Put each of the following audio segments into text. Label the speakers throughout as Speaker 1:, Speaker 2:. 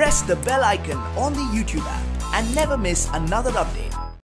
Speaker 1: press the bell icon on the YouTube app and never miss another update.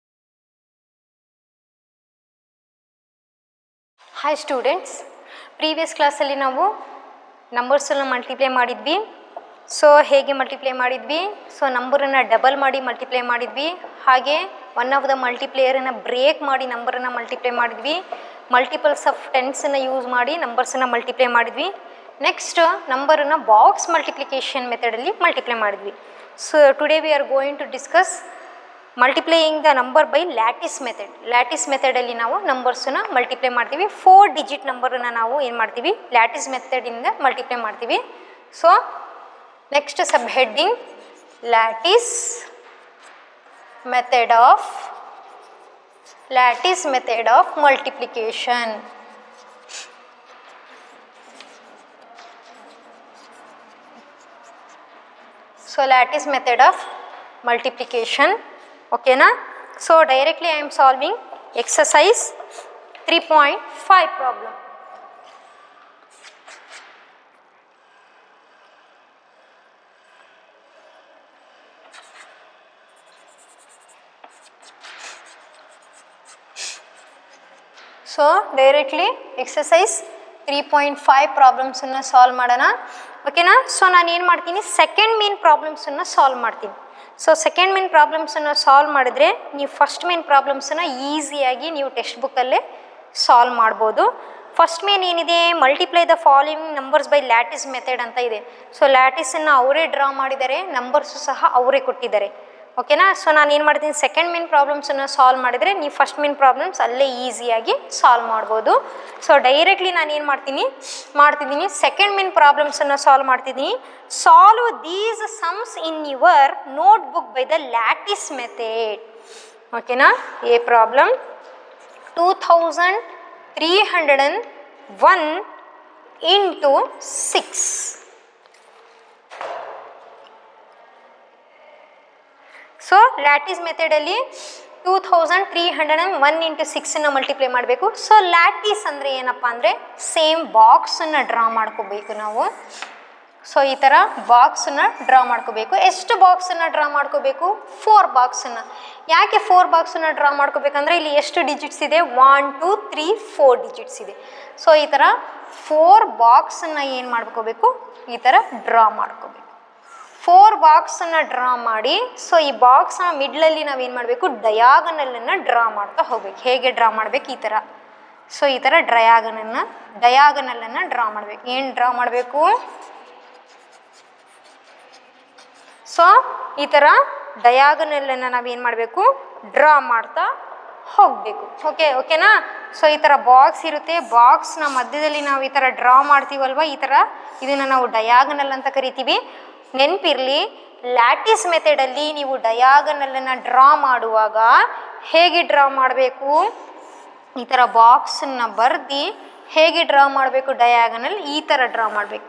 Speaker 2: Hi students previous ಕ್ಲಾಸಲ್ಲಿ ನಾವು ನಂಬರ್ಸನ್ನು multiply ಮಾಡಿದ್ವಿ so ಹೇಗೆ multiply ಮಾಡಿದ್ವಿ so ನಂಬರನ್ನು ಡಬಲ್ ಮಾಡಿ ಮಲ್ಟಿಪ್ಲೈ ಮಾಡಿದ್ವಿ ಹಾಗೆ ಒನ್ ಆಫ್ ದ ಮಲ್ಟಿಪ್ಲೇಯರನ್ನು ಬ್ರೇಕ್ ಮಾಡಿ ನಂಬರನ್ನು ಮಲ್ಟಿಪ್ಲೈ ಮಾಡಿದ್ವಿ ಮಲ್ಟಿಪಲ್ಸ್ ಆಫ್ ಟೆನ್ಸನ್ನು ಯೂಸ್ ಮಾಡಿ ನಂಬರ್ಸನ್ನು ಮಲ್ಟಿಪ್ಲೈ ಮಾಡಿದ್ವಿ ನೆಕ್ಸ್ಟ್ ನಂಬರನ್ನು ಬಾಕ್ಸ್ ಮಲ್ಟಿಪ್ಲಿಕೇಶನ್ ಮೆಥಡಲ್ಲಿ ಮಲ್ಟಿಪ್ಲೈ ಮಾಡಿದ್ವಿ so today we are going to discuss multiplying the number by lattice method lattice ಮೆಥಡಲ್ಲಿ ನಾವು ನಂಬರ್ಸನ್ನ ಮಲ್ಟಿಪ್ಲೈ ಮಾಡ್ತೀವಿ ಫೋರ್ ಡಿಜಿಟ್ ನಂಬರನ್ನು ನಾವು ಏನು ಮಾಡ್ತೀವಿ ಲ್ಯಾಟಿಸ್ ಮೆಥಡಿಂದ ಮಲ್ಟಿಪ್ಲೈ ಮಾಡ್ತೀವಿ so next sub heading lattice method of lattice method of multiplication so lattice method of multiplication ಓಕೆನಾ so directly I am solving exercise three point five problem so directly exercise three point five ಪ್ರಾಬ್ಲಮ್ಸನ್ನು solve ಮಾಡೋಣ ಓಕೆನಾ ಸೊ ನಾನು ಏನು ಮಾಡ್ತೀನಿ second main ಪ್ರಾಬ್ಲಮ್ಸನ್ನು solve ಮಾಡ್ತೀನಿ ಸೊ ಸೆಕೆಂಡ್ ಮೇನ್ ಪ್ರಾಬ್ಲಮ್ಸನ್ನು ಸಾಲ್ವ್ ಮಾಡಿದ್ರೆ ನೀವು ಫಸ್ಟ್ ಮೇನ್ ಪ್ರಾಬ್ಲಮ್ಸನ್ನು ಈಸಿಯಾಗಿ ನೀವು ಟೆಕ್ಸ್ಟ್ ಬುಕ್ಕಲ್ಲೇ ಸಾಲ್ವ್ ಮಾಡ್ಬೋದು ಫಸ್ಟ್ ಮೇನ್ ಏನಿದೆ multiply the following numbers by lattice method ಅಂತ ಇದೆ ಸೊ ಲ್ಯಾಟಿಸನ್ನು ಅವರೇ ಡ್ರಾ ಮಾಡಿದ್ದಾರೆ ನಂಬರ್ಸು ಸಹ ಅವರೇ ಕೊಟ್ಟಿದ್ದಾರೆ ಓಕೆನಾ ಸೊ ನಾನು ಏನು ಮಾಡ್ತೀನಿ ಸೆಕೆಂಡ್ ಮೇನ್ ಪ್ರಾಬ್ಲಮ್ಸನ್ನು ಸಾಲ್ವ್ ಮಾಡಿದರೆ ನೀವು ಫಸ್ಟ್ ಮೇನ್ ಪ್ರಾಬ್ಲಮ್ಸ್ ಅಲ್ಲೇ ಈಸಿಯಾಗಿ ಸಾಲ್ವ್ ಮಾಡ್ಬೋದು ಸೊ ಡೈರೆಕ್ಟ್ಲಿ ನಾನು ಏನು ಮಾಡ್ತೀನಿ ಮಾಡ್ತಿದ್ದೀನಿ ಸೆಕೆಂಡ್ ಮೇನ್ ಪ್ರಾಬ್ಲಮ್ಸನ್ನು ಸಾಲ್ವ್ ಮಾಡ್ತಿದ್ದೀನಿ solve these sums in your notebook by the lattice method ಓಕೆನಾ A problem two thousand three hundred and one into six so lattice ಮೆಥಡಲ್ಲಿ two thousand three hundred and one into ಸಿಕ್ಸನ್ನು multiply ಮಾಡಬೇಕು so lattice ಅಂದರೆ ಏನಪ್ಪ ಅಂದರೆ same ಬಾಕ್ಸನ್ನು draw ಮಾಡ್ಕೋಬೇಕು ನಾವು so ಈ ಥರ ಬಾಕ್ಸನ್ನು ಡ್ರಾ ಮಾಡ್ಕೋಬೇಕು ಎಷ್ಟು ಬಾಕ್ಸನ್ನು ಡ್ರಾ ಮಾಡ್ಕೋಬೇಕು ಫೋರ್ ಬಾಕ್ಸನ್ನು ಯಾಕೆ ಫೋರ್ ಬಾಕ್ಸನ್ನು ಡ್ರಾ ಮಾಡ್ಕೋಬೇಕಂದ್ರೆ ಇಲ್ಲಿ ಎಷ್ಟು ಡಿಜಿಟ್ಸ್ ಇದೆ one two three four digits ಇದೆ ಸೊ ಈ ಥರ ಫೋರ್ ಬಾಕ್ಸನ್ನು ಏನು ಮಾಡ್ಕೋಬೇಕು ಈ ಥರ ಡ್ರಾ ಮಾಡ್ಕೋಬೇಕು ಫೋರ್ ಬಾಕ್ಸನ್ನು ಡ್ರಾ ಮಾಡಿ ಸೊ ಈ ಬಾಕ್ಸ್ನ ಮಿಡ್ಲಲ್ಲಿ ನಾವೇನು ಮಾಡಬೇಕು ಡಯಾಗನಲನ್ನು ಡ್ರಾ ಮಾಡ್ತಾ ಹೋಗ್ಬೇಕು ಹೇಗೆ ಡ್ರಾ ಮಾಡಬೇಕು ಈ ಥರ ಸೊ ಈ ಥರ ಡ್ರಯಾಗನನ್ನು ಡಯಾಗನಲನ್ನು ಡ್ರಾ ಮಾಡಬೇಕು ಏನು ಡ್ರಾ ಮಾಡಬೇಕು ಸೊ ಈ ಥರ ಡಯಾಗನಲನ್ನು ನಾವೇನು ಮಾಡಬೇಕು ಡ್ರಾ ಮಾಡ್ತಾ ಹೋಗಬೇಕು ಓಕೆ ಓಕೆನಾ ಸೊ ಈ ಥರ ಬಾಕ್ಸ್ ಇರುತ್ತೆ ಬಾಕ್ಸ್ನ ಮಧ್ಯದಲ್ಲಿ ನಾವು ಈ ಥರ ಡ್ರಾ ಮಾಡ್ತೀವಲ್ವ ಈ ಥರ ಇದನ್ನು ನಾವು ಡಯಾಗನಲ್ ಅಂತ ಕರಿತೀವಿ ನೆನಪಿರಲಿ ಲ್ಯಾಟಿಸ್ ಮೆಥಡಲ್ಲಿ ನೀವು ಡಯಾಗನಲನ್ನು ಡ್ರಾ ಮಾಡುವಾಗ ಹೇಗೆ ಡ್ರಾ ಮಾಡಬೇಕು ಈ ಥರ ಬಾಕ್ಸನ್ನು ಬರೆದು ಹೇಗೆ ಡ್ರಾ ಮಾಡಬೇಕು ಡಯಾಗನಲ್ ಈ ಥರ ಡ್ರಾ ಮಾಡಬೇಕು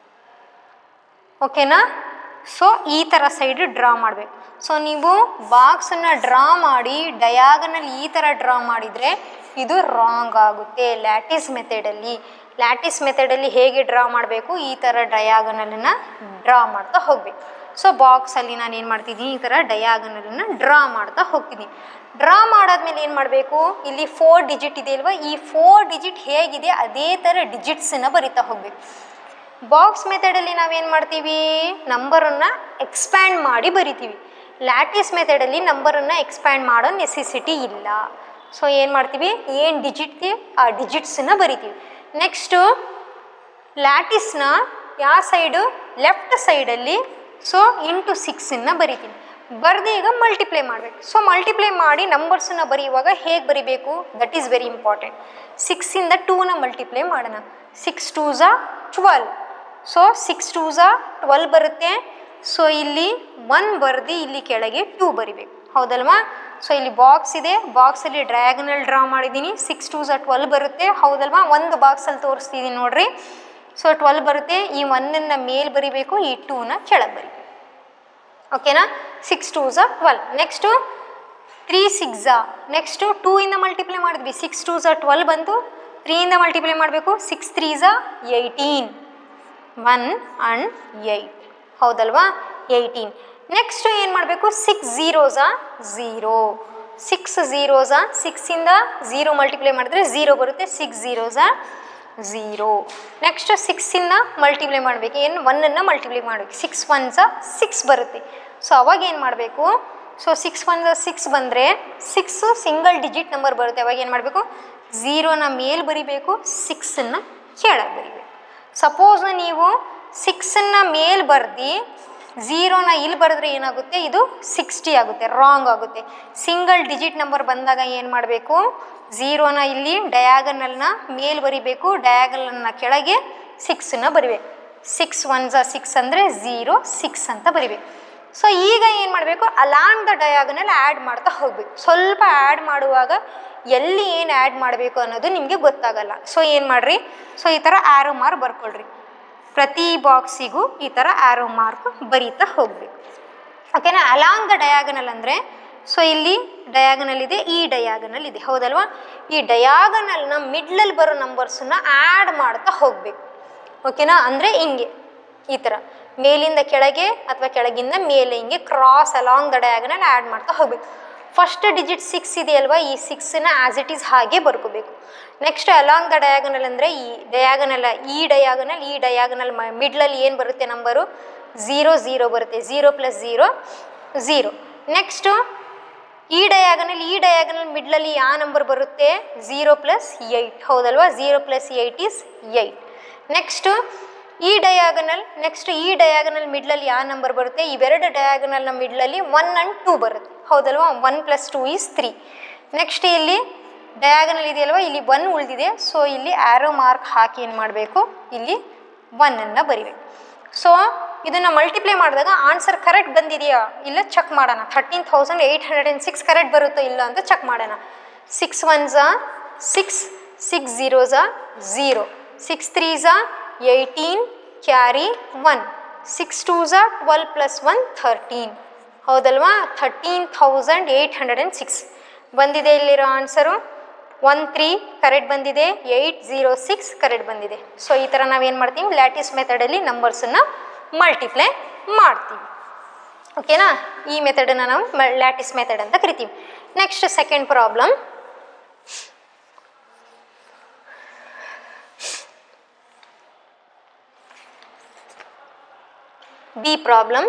Speaker 2: ಓಕೆನಾ ಸೊ ಈ ಥರ ಸೈಡ್ ಡ್ರಾ ಮಾಡಬೇಕು ಸೊ ನೀವು ಬಾಕ್ಸನ್ನು ಡ್ರಾ ಮಾಡಿ ಡಯಾಗನಲ್ ಈ ಥರ ಡ್ರಾ ಮಾಡಿದರೆ ಇದು ರಾಂಗ್ ಆಗುತ್ತೆ ಲ್ಯಾಟಿಸ್ ಮೆಥಡಲ್ಲಿ ಲ್ಯಾಟಿಸ್ ಮೆಥಡಲ್ಲಿ ಹೇಗೆ ಡ್ರಾ ಮಾಡಬೇಕು ಈ ಥರ ಡಯಾಗನಲನ್ನು ಡ್ರಾ ಮಾಡ್ತಾ ಹೋಗಬೇಕು ಸೊ ಬಾಕ್ಸಲ್ಲಿ ನಾನು ಏನು ಮಾಡ್ತಿದ್ದೀನಿ ಈ ಥರ ಡಯಾಗನಲನ್ನು ಡ್ರಾ ಮಾಡ್ತಾ ಹೋಗ್ತೀನಿ ಡ್ರಾ ಮಾಡಾದ್ಮೇಲೆ ಏನು ಮಾಡಬೇಕು ಇಲ್ಲಿ ಫೋರ್ ಡಿಜಿಟ್ ಇದೆ ಅಲ್ವಾ ಈ ಫೋರ್ ಡಿಜಿಟ್ ಹೇಗಿದೆ ಅದೇ ಥರ ಡಿಜಿಟ್ಸನ್ನು ಬರಿತಾ ಹೋಗಬೇಕು ಬಾಕ್ಸ್ ಮೆಥಡಲ್ಲಿ ನಾವೇನು ಮಾಡ್ತೀವಿ ನಂಬರನ್ನು ಎಕ್ಸ್ಪ್ಯಾಂಡ್ ಮಾಡಿ ಬರಿತೀವಿ ಲ್ಯಾಟಿಸ್ ಮೆಥಡಲ್ಲಿ ನಂಬರನ್ನು ಎಕ್ಸ್ಪ್ಯಾಂಡ್ ಮಾಡೋ ನೆಸೆಸಿಟಿ ಇಲ್ಲ ಸೊ ಏನು ಮಾಡ್ತೀವಿ ಏನು ಡಿಜಿಟ್ ಆ ಡಿಜಿಟ್ಸನ್ನು ಬರಿತೀವಿ ನೆಕ್ಸ್ಟು ಲ್ಯಾಟಿಸ್ನ ಯಾವ ಸೈಡು ಲೆಫ್ಟ್ ಸೈಡಲ್ಲಿ ಸೊ ಇಂಟು ಸಿಕ್ಸನ್ನು ಬರಿತೀನಿ ಬರೆದು ಈಗ ಮಲ್ಟಿಪ್ಲೈ ಮಾಡಬೇಕು ಸೊ ಮಲ್ಟಿಪ್ಲೈ ಮಾಡಿ ನಂಬರ್ಸನ್ನು ಬರೆಯುವಾಗ ಹೇಗೆ ಬರಿಬೇಕು ದಟ್ ಈಸ್ ವೆರಿ ಇಂಪಾರ್ಟೆಂಟ್ ಸಿಕ್ಸಿಂದ ಟೂನ ಮಲ್ಟಿಪ್ಲೈ ಮಾಡೋಣ ಸಿಕ್ಸ್ ಟೂ ಝಾ ಟ್ವೆಲ್ ಸೊ ಸಿಕ್ಸ್ ಟೂ ಝಾ ಟ್ವೆಲ್ ಬರುತ್ತೆ ಸೊ ಇಲ್ಲಿ ಒನ್ ಬರೆದು ಇಲ್ಲಿ ಕೆಳಗೆ ಟೂ ಬರಿಬೇಕು ಹೌದಲ್ವಾ ಸೊ ಇಲ್ಲಿ ಬಾಕ್ಸ್ ಇದೆ ಬಾಕ್ಸಲ್ಲಿ ಡ್ರ್ಯಾಗನಲ್ ಡ್ರಾ ಮಾಡಿದ್ದೀನಿ ಸಿಕ್ಸ್ ಟೂ ಝಾ ಟ್ವೆಲ್ ಬರುತ್ತೆ ಹೌದಲ್ವಾ ಒಂದು ಬಾಕ್ಸಲ್ಲಿ ತೋರಿಸ್ತಿದ್ದೀನಿ ನೋಡ್ರಿ ಸೊ ಟ್ವೆಲ್ ಬರುತ್ತೆ ಈ ಒನ್ನನ್ನು ಮೇಲ್ ಬರಿಬೇಕು ಈ ಟೂನ ಕೆಳಗೆ ಬರಿ ಓಕೆನಾ ಸಿಕ್ಸ್ ಟೂ ಝಾ ಟ್ವೆಲ್ ನೆಕ್ಸ್ಟು ತ್ರೀ ಸಿಕ್ಸ್ ಝಾ ನೆಕ್ಸ್ಟು ಟೂ ಇಂದ ಮಲ್ಟಿಪ್ಲೈ ಮಾಡಿದ್ವಿ ಸಿಕ್ಸ್ ಟೂ ಝಾ ಟ್ವೆಲ್ ಬಂತು ತ್ರೀಯಿಂದ ಮಲ್ಟಿಪ್ಲೈ ಮಾಡಬೇಕು ಸಿಕ್ಸ್ ತ್ರೀ ಝಾ ಏಯ್ಟೀನ್ ಒನ್ ಆ್ಯಂಡ್ ಏಯ್ಟ್ ಹೌದಲ್ವಾ ಏಯ್ಟೀನ್ ನೆಕ್ಸ್ಟ್ ಏನು ಮಾಡಬೇಕು six zeros zero six zeros ಸಿಕ್ಸಿಂದ ಝೀರೋ ಮಲ್ಟಿಪ್ಲೈ ಮಾಡಿದ್ರೆ ಝೀರೋ ಬರುತ್ತೆ ಸಿಕ್ಸ್ ಝೀರೋಸ ಝೀರೋ ನೆಕ್ಸ್ಟ್ ಸಿಕ್ಸಿಂದ ಮಲ್ಟಿಪ್ಲೈ ಮಾಡಬೇಕು ಏನು ಒನ್ನನ್ನು ಮಲ್ಟಿಪ್ಲೈ ಮಾಡಬೇಕು ಸಿಕ್ಸ್ ಒನ್ಸ ಸಿಕ್ಸ್ ಬರುತ್ತೆ ಸೊ ಅವಾಗ ಏನು ಮಾಡಬೇಕು ಸೊ ಸಿಕ್ಸ್ ಒನ್ ಸಿಕ್ಸ್ ಬಂದರೆ ಸಿಕ್ಸು ಸಿಂಗಲ್ ಡಿಜಿಟ್ ನಂಬರ್ ಬರುತ್ತೆ ಅವಾಗ ಏನು ಮಾಡಬೇಕು ಝೀರೋನ ಮೇಲ್ ಬರಿಬೇಕು ಸಿಕ್ಸನ್ನು ಕೆಳಗೆ ಬರಿಬೇಕು ಸಪೋಸ್ ನೀವು ಸಿಕ್ಸನ್ನು ಮೇಲ್ ಬರ್ದು ಝೀರೋನ ಇಲ್ಲಿ ಬರೆದ್ರೆ ಏನಾಗುತ್ತೆ ಇದು ಸಿಕ್ಸ್ಟಿ ಆಗುತ್ತೆ ರಾಂಗ್ ಆಗುತ್ತೆ ಸಿಂಗಲ್ ಡಿಜಿಟ್ ನಂಬರ್ ಬಂದಾಗ ಏನು ಮಾಡಬೇಕು ಝೀರೋನ ಇಲ್ಲಿ ಡಯಾಗನಲ್ನ ಮೇಲ್ ಬರಿಬೇಕು ಡಯಾಗನಲ್ನ ಕೆಳಗೆ ಸಿಕ್ಸನ್ನ ಬರಿಬೇಕು ಸಿಕ್ಸ್ ಒನ್ ಝ ಸಿಕ್ಸ್ ಅಂದರೆ ಝೀರೋ ಸಿಕ್ಸ್ ಅಂತ ಬರಿಬೇಕು ಸೊ ಈಗ ಏನು ಮಾಡಬೇಕು ಅಲಾಂಗ್ ದ ಡಯಾಗನಲ್ ಆ್ಯಡ್ ಮಾಡ್ತಾ ಹೋಗ್ಬೇಕು ಸ್ವಲ್ಪ ಆ್ಯಡ್ ಮಾಡುವಾಗ ಎಲ್ಲಿ ಏನು ಆ್ಯಡ್ ಮಾಡಬೇಕು ಅನ್ನೋದು ನಿಮಗೆ ಗೊತ್ತಾಗಲ್ಲ ಸೊ ಏನು ಮಾಡಿರಿ ಸೊ ಈ ಥರ ಆ್ಯರೋ ಮಾರ್ಕ್ ಬರ್ಕೊಳ್ರಿ ಪ್ರತಿ ಬಾಕ್ಸಿಗೂ ಈ ಥರ ಆ್ಯರೋ ಮಾರ್ಕ್ ಬರೀತಾ ಹೋಗಬೇಕು ಓಕೆನಾ ಅಲಾಂಗ್ ದ ಡಯಾಗನಲ್ ಅಂದರೆ ಸೊ ಇಲ್ಲಿ ಡಯಾಗನಲ್ ಇದೆ ಈ ಡಯಾಗನಲ್ ಇದೆ ಹೌದಲ್ವಾ ಈ ಡಯಾಗನಲ್ನ ಮಿಡ್ಲಲ್ಲಿ ಬರೋ ನಂಬರ್ಸನ್ನ ಆ್ಯಡ್ ಮಾಡ್ತಾ ಹೋಗಬೇಕು ಓಕೆನಾ ಅಂದರೆ ಹಿಂಗೆ ಈ ಥರ ಮೇಲಿಂದ ಕೆಳಗೆ ಅಥವಾ ಕೆಳಗಿಂದ ಮೇಲೆ ಹಿಂಗೆ cross along the diagonal add ಮಾಡ್ತಾ ಹೋಗಬೇಕು ಫಸ್ಟ್ ಡಿಜಿಟ್ ಸಿಕ್ಸ್ ಇದೆಯಲ್ವಾ ಈ ಸಿಕ್ಸನ್ನ ಆ್ಯಸ್ ಇಟ್ ಈಸ್ ಹಾಗೆ ಬರ್ಕೋಬೇಕು ನೆಕ್ಸ್ಟ್ ಅಲಾಂಗ್ ದ ಡಯಾಗನಲ್ ಅಂದರೆ ಈ ಡಯಾಗನಲ್ ಈ ಡಯಾಗನಲ್ ಈ ಡಯಾಗನಲ್ ಮಿಡ್ಲಲ್ಲಿ ಏನು ಬರುತ್ತೆ ನಂಬರು ಝೀರೋ ಝೀರೋ ಬರುತ್ತೆ zero plus zero zero next ಈ ಡಯಾಗನಲ್ ಈ ಡಯಾಗನಲ್ ಮಿಡ್ಲಲ್ಲಿ ಯಾವ ನಂಬರ್ ಬರುತ್ತೆ ಝೀರೋ ಪ್ಲಸ್ ಏಯ್ಟ್ ಹೌದಲ್ವಾ zero plus eight is eight next ಈ ಡಯಾಗನಲ್ ನೆಕ್ಸ್ಟ್ ಈ ಡಯಾಗನಲ್ ಮಿಡ್ಲಲ್ಲಿ ಯಾವ ನಂಬರ್ ಬರುತ್ತೆ ಇವೆರಡು ಡಯಾಗನಲ್ನ ಮಿಡ್ಲಲ್ಲಿ ಒನ್ ಆ್ಯಂಡ್ ಟೂ ಬರುತ್ತೆ ಹೌದಲ್ವಾ one plus two is three next ಇಲ್ಲಿ ಡಯಾಗನಲ್ ಇದೆಯಲ್ವಾ ಇಲ್ಲಿ ಒನ್ ಉಳಿದಿದೆ ಸೊ ಇಲ್ಲಿ ಆ್ಯರೋ ಮಾರ್ಕ್ ಹಾಕಿ ಏನು ಮಾಡಬೇಕು ಇಲ್ಲಿ ಒನ್ನನ್ನು ಬರಿಬೇಕು ಸೊ ಇದನ್ನು ಮಲ್ಟಿಪ್ಲೈ ಮಾಡಿದಾಗ ಆನ್ಸರ್ ಕರೆಕ್ಟ್ ಬಂದಿದೆಯಾ ಇಲ್ಲ ಚೆಕ್ ಮಾಡೋಣ thirteen thousand eight hundred and six correct ಬರುತ್ತೋ ಇಲ್ಲ ಅಂತ ಚೆಕ್ ಮಾಡೋಣ ಸಿಕ್ಸ್ ಒನ್ ಝಾ ಸಿಕ್ಸ್ ಸಿಕ್ಸ್ ಝೀರೋ ಝಾ ಝೀರೋ ಸಿಕ್ಸ್ ತ್ರೀ ಝಾ eighteen carry one six two ಝಾ ಟ್ವೆಲ್ ಪ್ಲಸ್ ಒನ್ ಥರ್ಟೀನ್ ಹೌದಲ್ವಾ thirteen thousand eight hundred and six ಬಂದಿದೆ ಇಲ್ಲಿರೋ ಆನ್ಸರು ಒನ್ ತ್ರೀ ಕರೆಕ್ಟ್ ಬಂದಿದೆ ಏಯ್ಟ್ ಝೀರೋ ಸಿಕ್ಸ್ ಕರೆಕ್ಟ್ ಬಂದಿದೆ so ಈ ಥರ ನಾವೇನು ಮಾಡ್ತೀವಿ ಲ್ಯಾಟಿಸ್ ಮೆಥಡಲ್ಲಿ ನಂಬರ್ಸನ್ನು ಮಲ್ಟಿಪ್ಲೈ ಮಾಡ್ತೀವಿ ಓಕೆನಾ ಈ ಮೆಥಡನ್ನು ನಾವು ಲ್ಯಾಟಿಸ್ ಮೆಥಡ್ ಅಂತ ಕರಿತೀವಿ next second problem B problem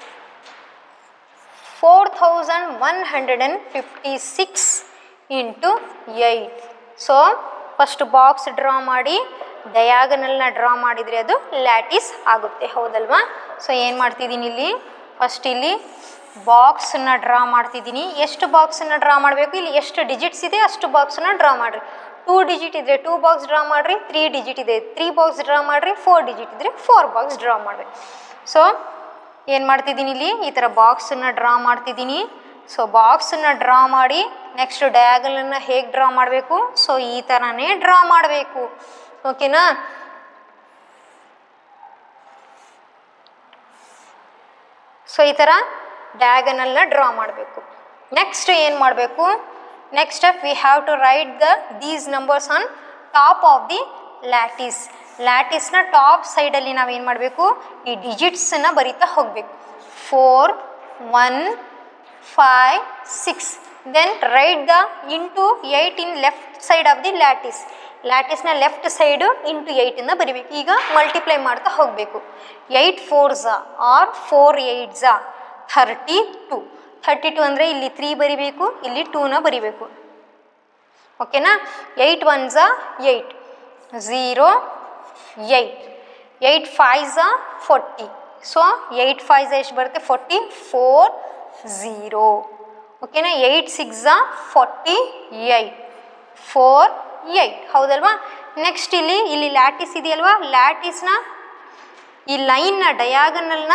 Speaker 2: four thousand one hundred and fifty six into eight so first box draw ಮಾಡಿ ಡಯಾಗನಲ್ನ ಡ್ರಾ ಮಾಡಿದರೆ ಅದು ಲ್ಯಾಟಿಸ್ ಆಗುತ್ತೆ ಹೌದಲ್ವಾ ಸೊ ಏನು ಮಾಡ್ತಿದ್ದೀನಿ ಇಲ್ಲಿ ಫಸ್ಟ್ ಇಲ್ಲಿ ಬಾಕ್ಸನ್ನು ಡ್ರಾ ಮಾಡ್ತಿದ್ದೀನಿ ಎಷ್ಟು ಬಾಕ್ಸನ್ನು ಡ್ರಾ ಮಾಡಬೇಕು ಇಲ್ಲಿ ಎಷ್ಟು ಡಿಜಿಟ್ಸ್ ಇದೆ ಅಷ್ಟು ಬಾಕ್ಸನ್ನು ಡ್ರಾ ಮಾಡಿರಿ ಟೂ ಡಿಜಿಟ್ ಇದ್ದರೆ ಟೂ ಬಾಕ್ಸ್ ಡ್ರಾ ಮಾಡಿರಿ ತ್ರೀ ಡಿಜಿಟ್ ಇದೆ ತ್ರೀ ಬಾಕ್ಸ್ ಡ್ರಾ ಮಾಡಿರಿ ಫೋರ್ ಡಿಜಿಟ್ ಇದ್ದರೆ ಫೋರ್ ಬಾಕ್ಸ್ ಡ್ರಾ ಮಾಡಬೇಕು ಸೊ ಏನು ಮಾಡ್ತಿದ್ದೀನಿ ಇಲ್ಲಿ ಈ ಥರ ಬಾಕ್ಸನ್ನು ಡ್ರಾ ಮಾಡ್ತಿದ್ದೀನಿ ಸೊ ಬಾಕ್ಸನ್ನು ಡ್ರಾ ಮಾಡಿ ನೆಕ್ಸ್ಟ್ ಡಯಾಗಲನ್ನು ಹೇಗೆ ಡ್ರಾ ಮಾಡಬೇಕು ಸೊ ಈ ಥರನೇ ಡ್ರಾ ಮಾಡಬೇಕು ಓಕೆನಾ ಸೊ ಈ ಥರ ಡಯಾಗನಲ್ನ ಡ್ರಾ ಮಾಡಬೇಕು ನೆಕ್ಸ್ಟ್ ಏನು ಮಾಡಬೇಕು next step we have to write the these numbers on top of the lattice ಲ್ಯಾಟಿಸ್ನ ಟಾಪ್ ಸೈಡಲ್ಲಿ ನಾವೇನು ಮಾಡಬೇಕು ಈ ಡಿಜಿಟ್ಸನ್ನು ಬರಿತಾ ಹೋಗಬೇಕು four one five six then write the into eight in left side of the lattice ಲ್ಯಾಟಿಸ್ನ ಲೆಫ್ಟ್ ಸೈಡು ಇಂಟು ಏಯ್ಟನ್ನು ಬರಿಬೇಕು ಈಗ ಮಲ್ಟಿಪ್ಲೈ ಮಾಡ್ತಾ ಹೋಗಬೇಕು ಏಯ್ಟ್ ಫೋರ್ ಝಾ ಆರ್ ಫೋರ್ ಏಯ್ಟ್ ಝಾ ಥರ್ಟಿ ಟು ಥರ್ಟಿ ಟು ಅಂದರೆ ಇಲ್ಲಿ ತ್ರೀ ಬರಿಬೇಕು ಇಲ್ಲಿ ಟೂನ ಬರಿಬೇಕು ಓಕೆನಾ ಏಯ್ಟ್ ಒನ್ ಝಾ eight zero eight eight five ಝಾ ಫೋರ್ಟಿ ಸೊ ಏಯ್ಟ್ ಫೈವ್ ಝಾ ಎಷ್ಟು ಬರುತ್ತೆ ಫೋರ್ಟಿ ಫೋರ್ ಝೀರೋ ಓಕೆನಾ ಏಯ್ಟ್ ಸಿಕ್ಸ್ ಝಾ ಫಾರ್ಟಿ ಏಯ್ಟ್ ಫೋರ್ ಏಯ್ಟ್ ಹೌದಲ್ವಾ ನೆಕ್ಸ್ಟ್ ಇಲ್ಲಿ ಇಲ್ಲಿ ಲ್ಯಾಟಿಸ್ ಇದೆಯಲ್ವಾ ಲ್ಯಾಟಿಸ್ನ ಈ ಲೈನ್ನ ಡಯಾಗನಲ್ನ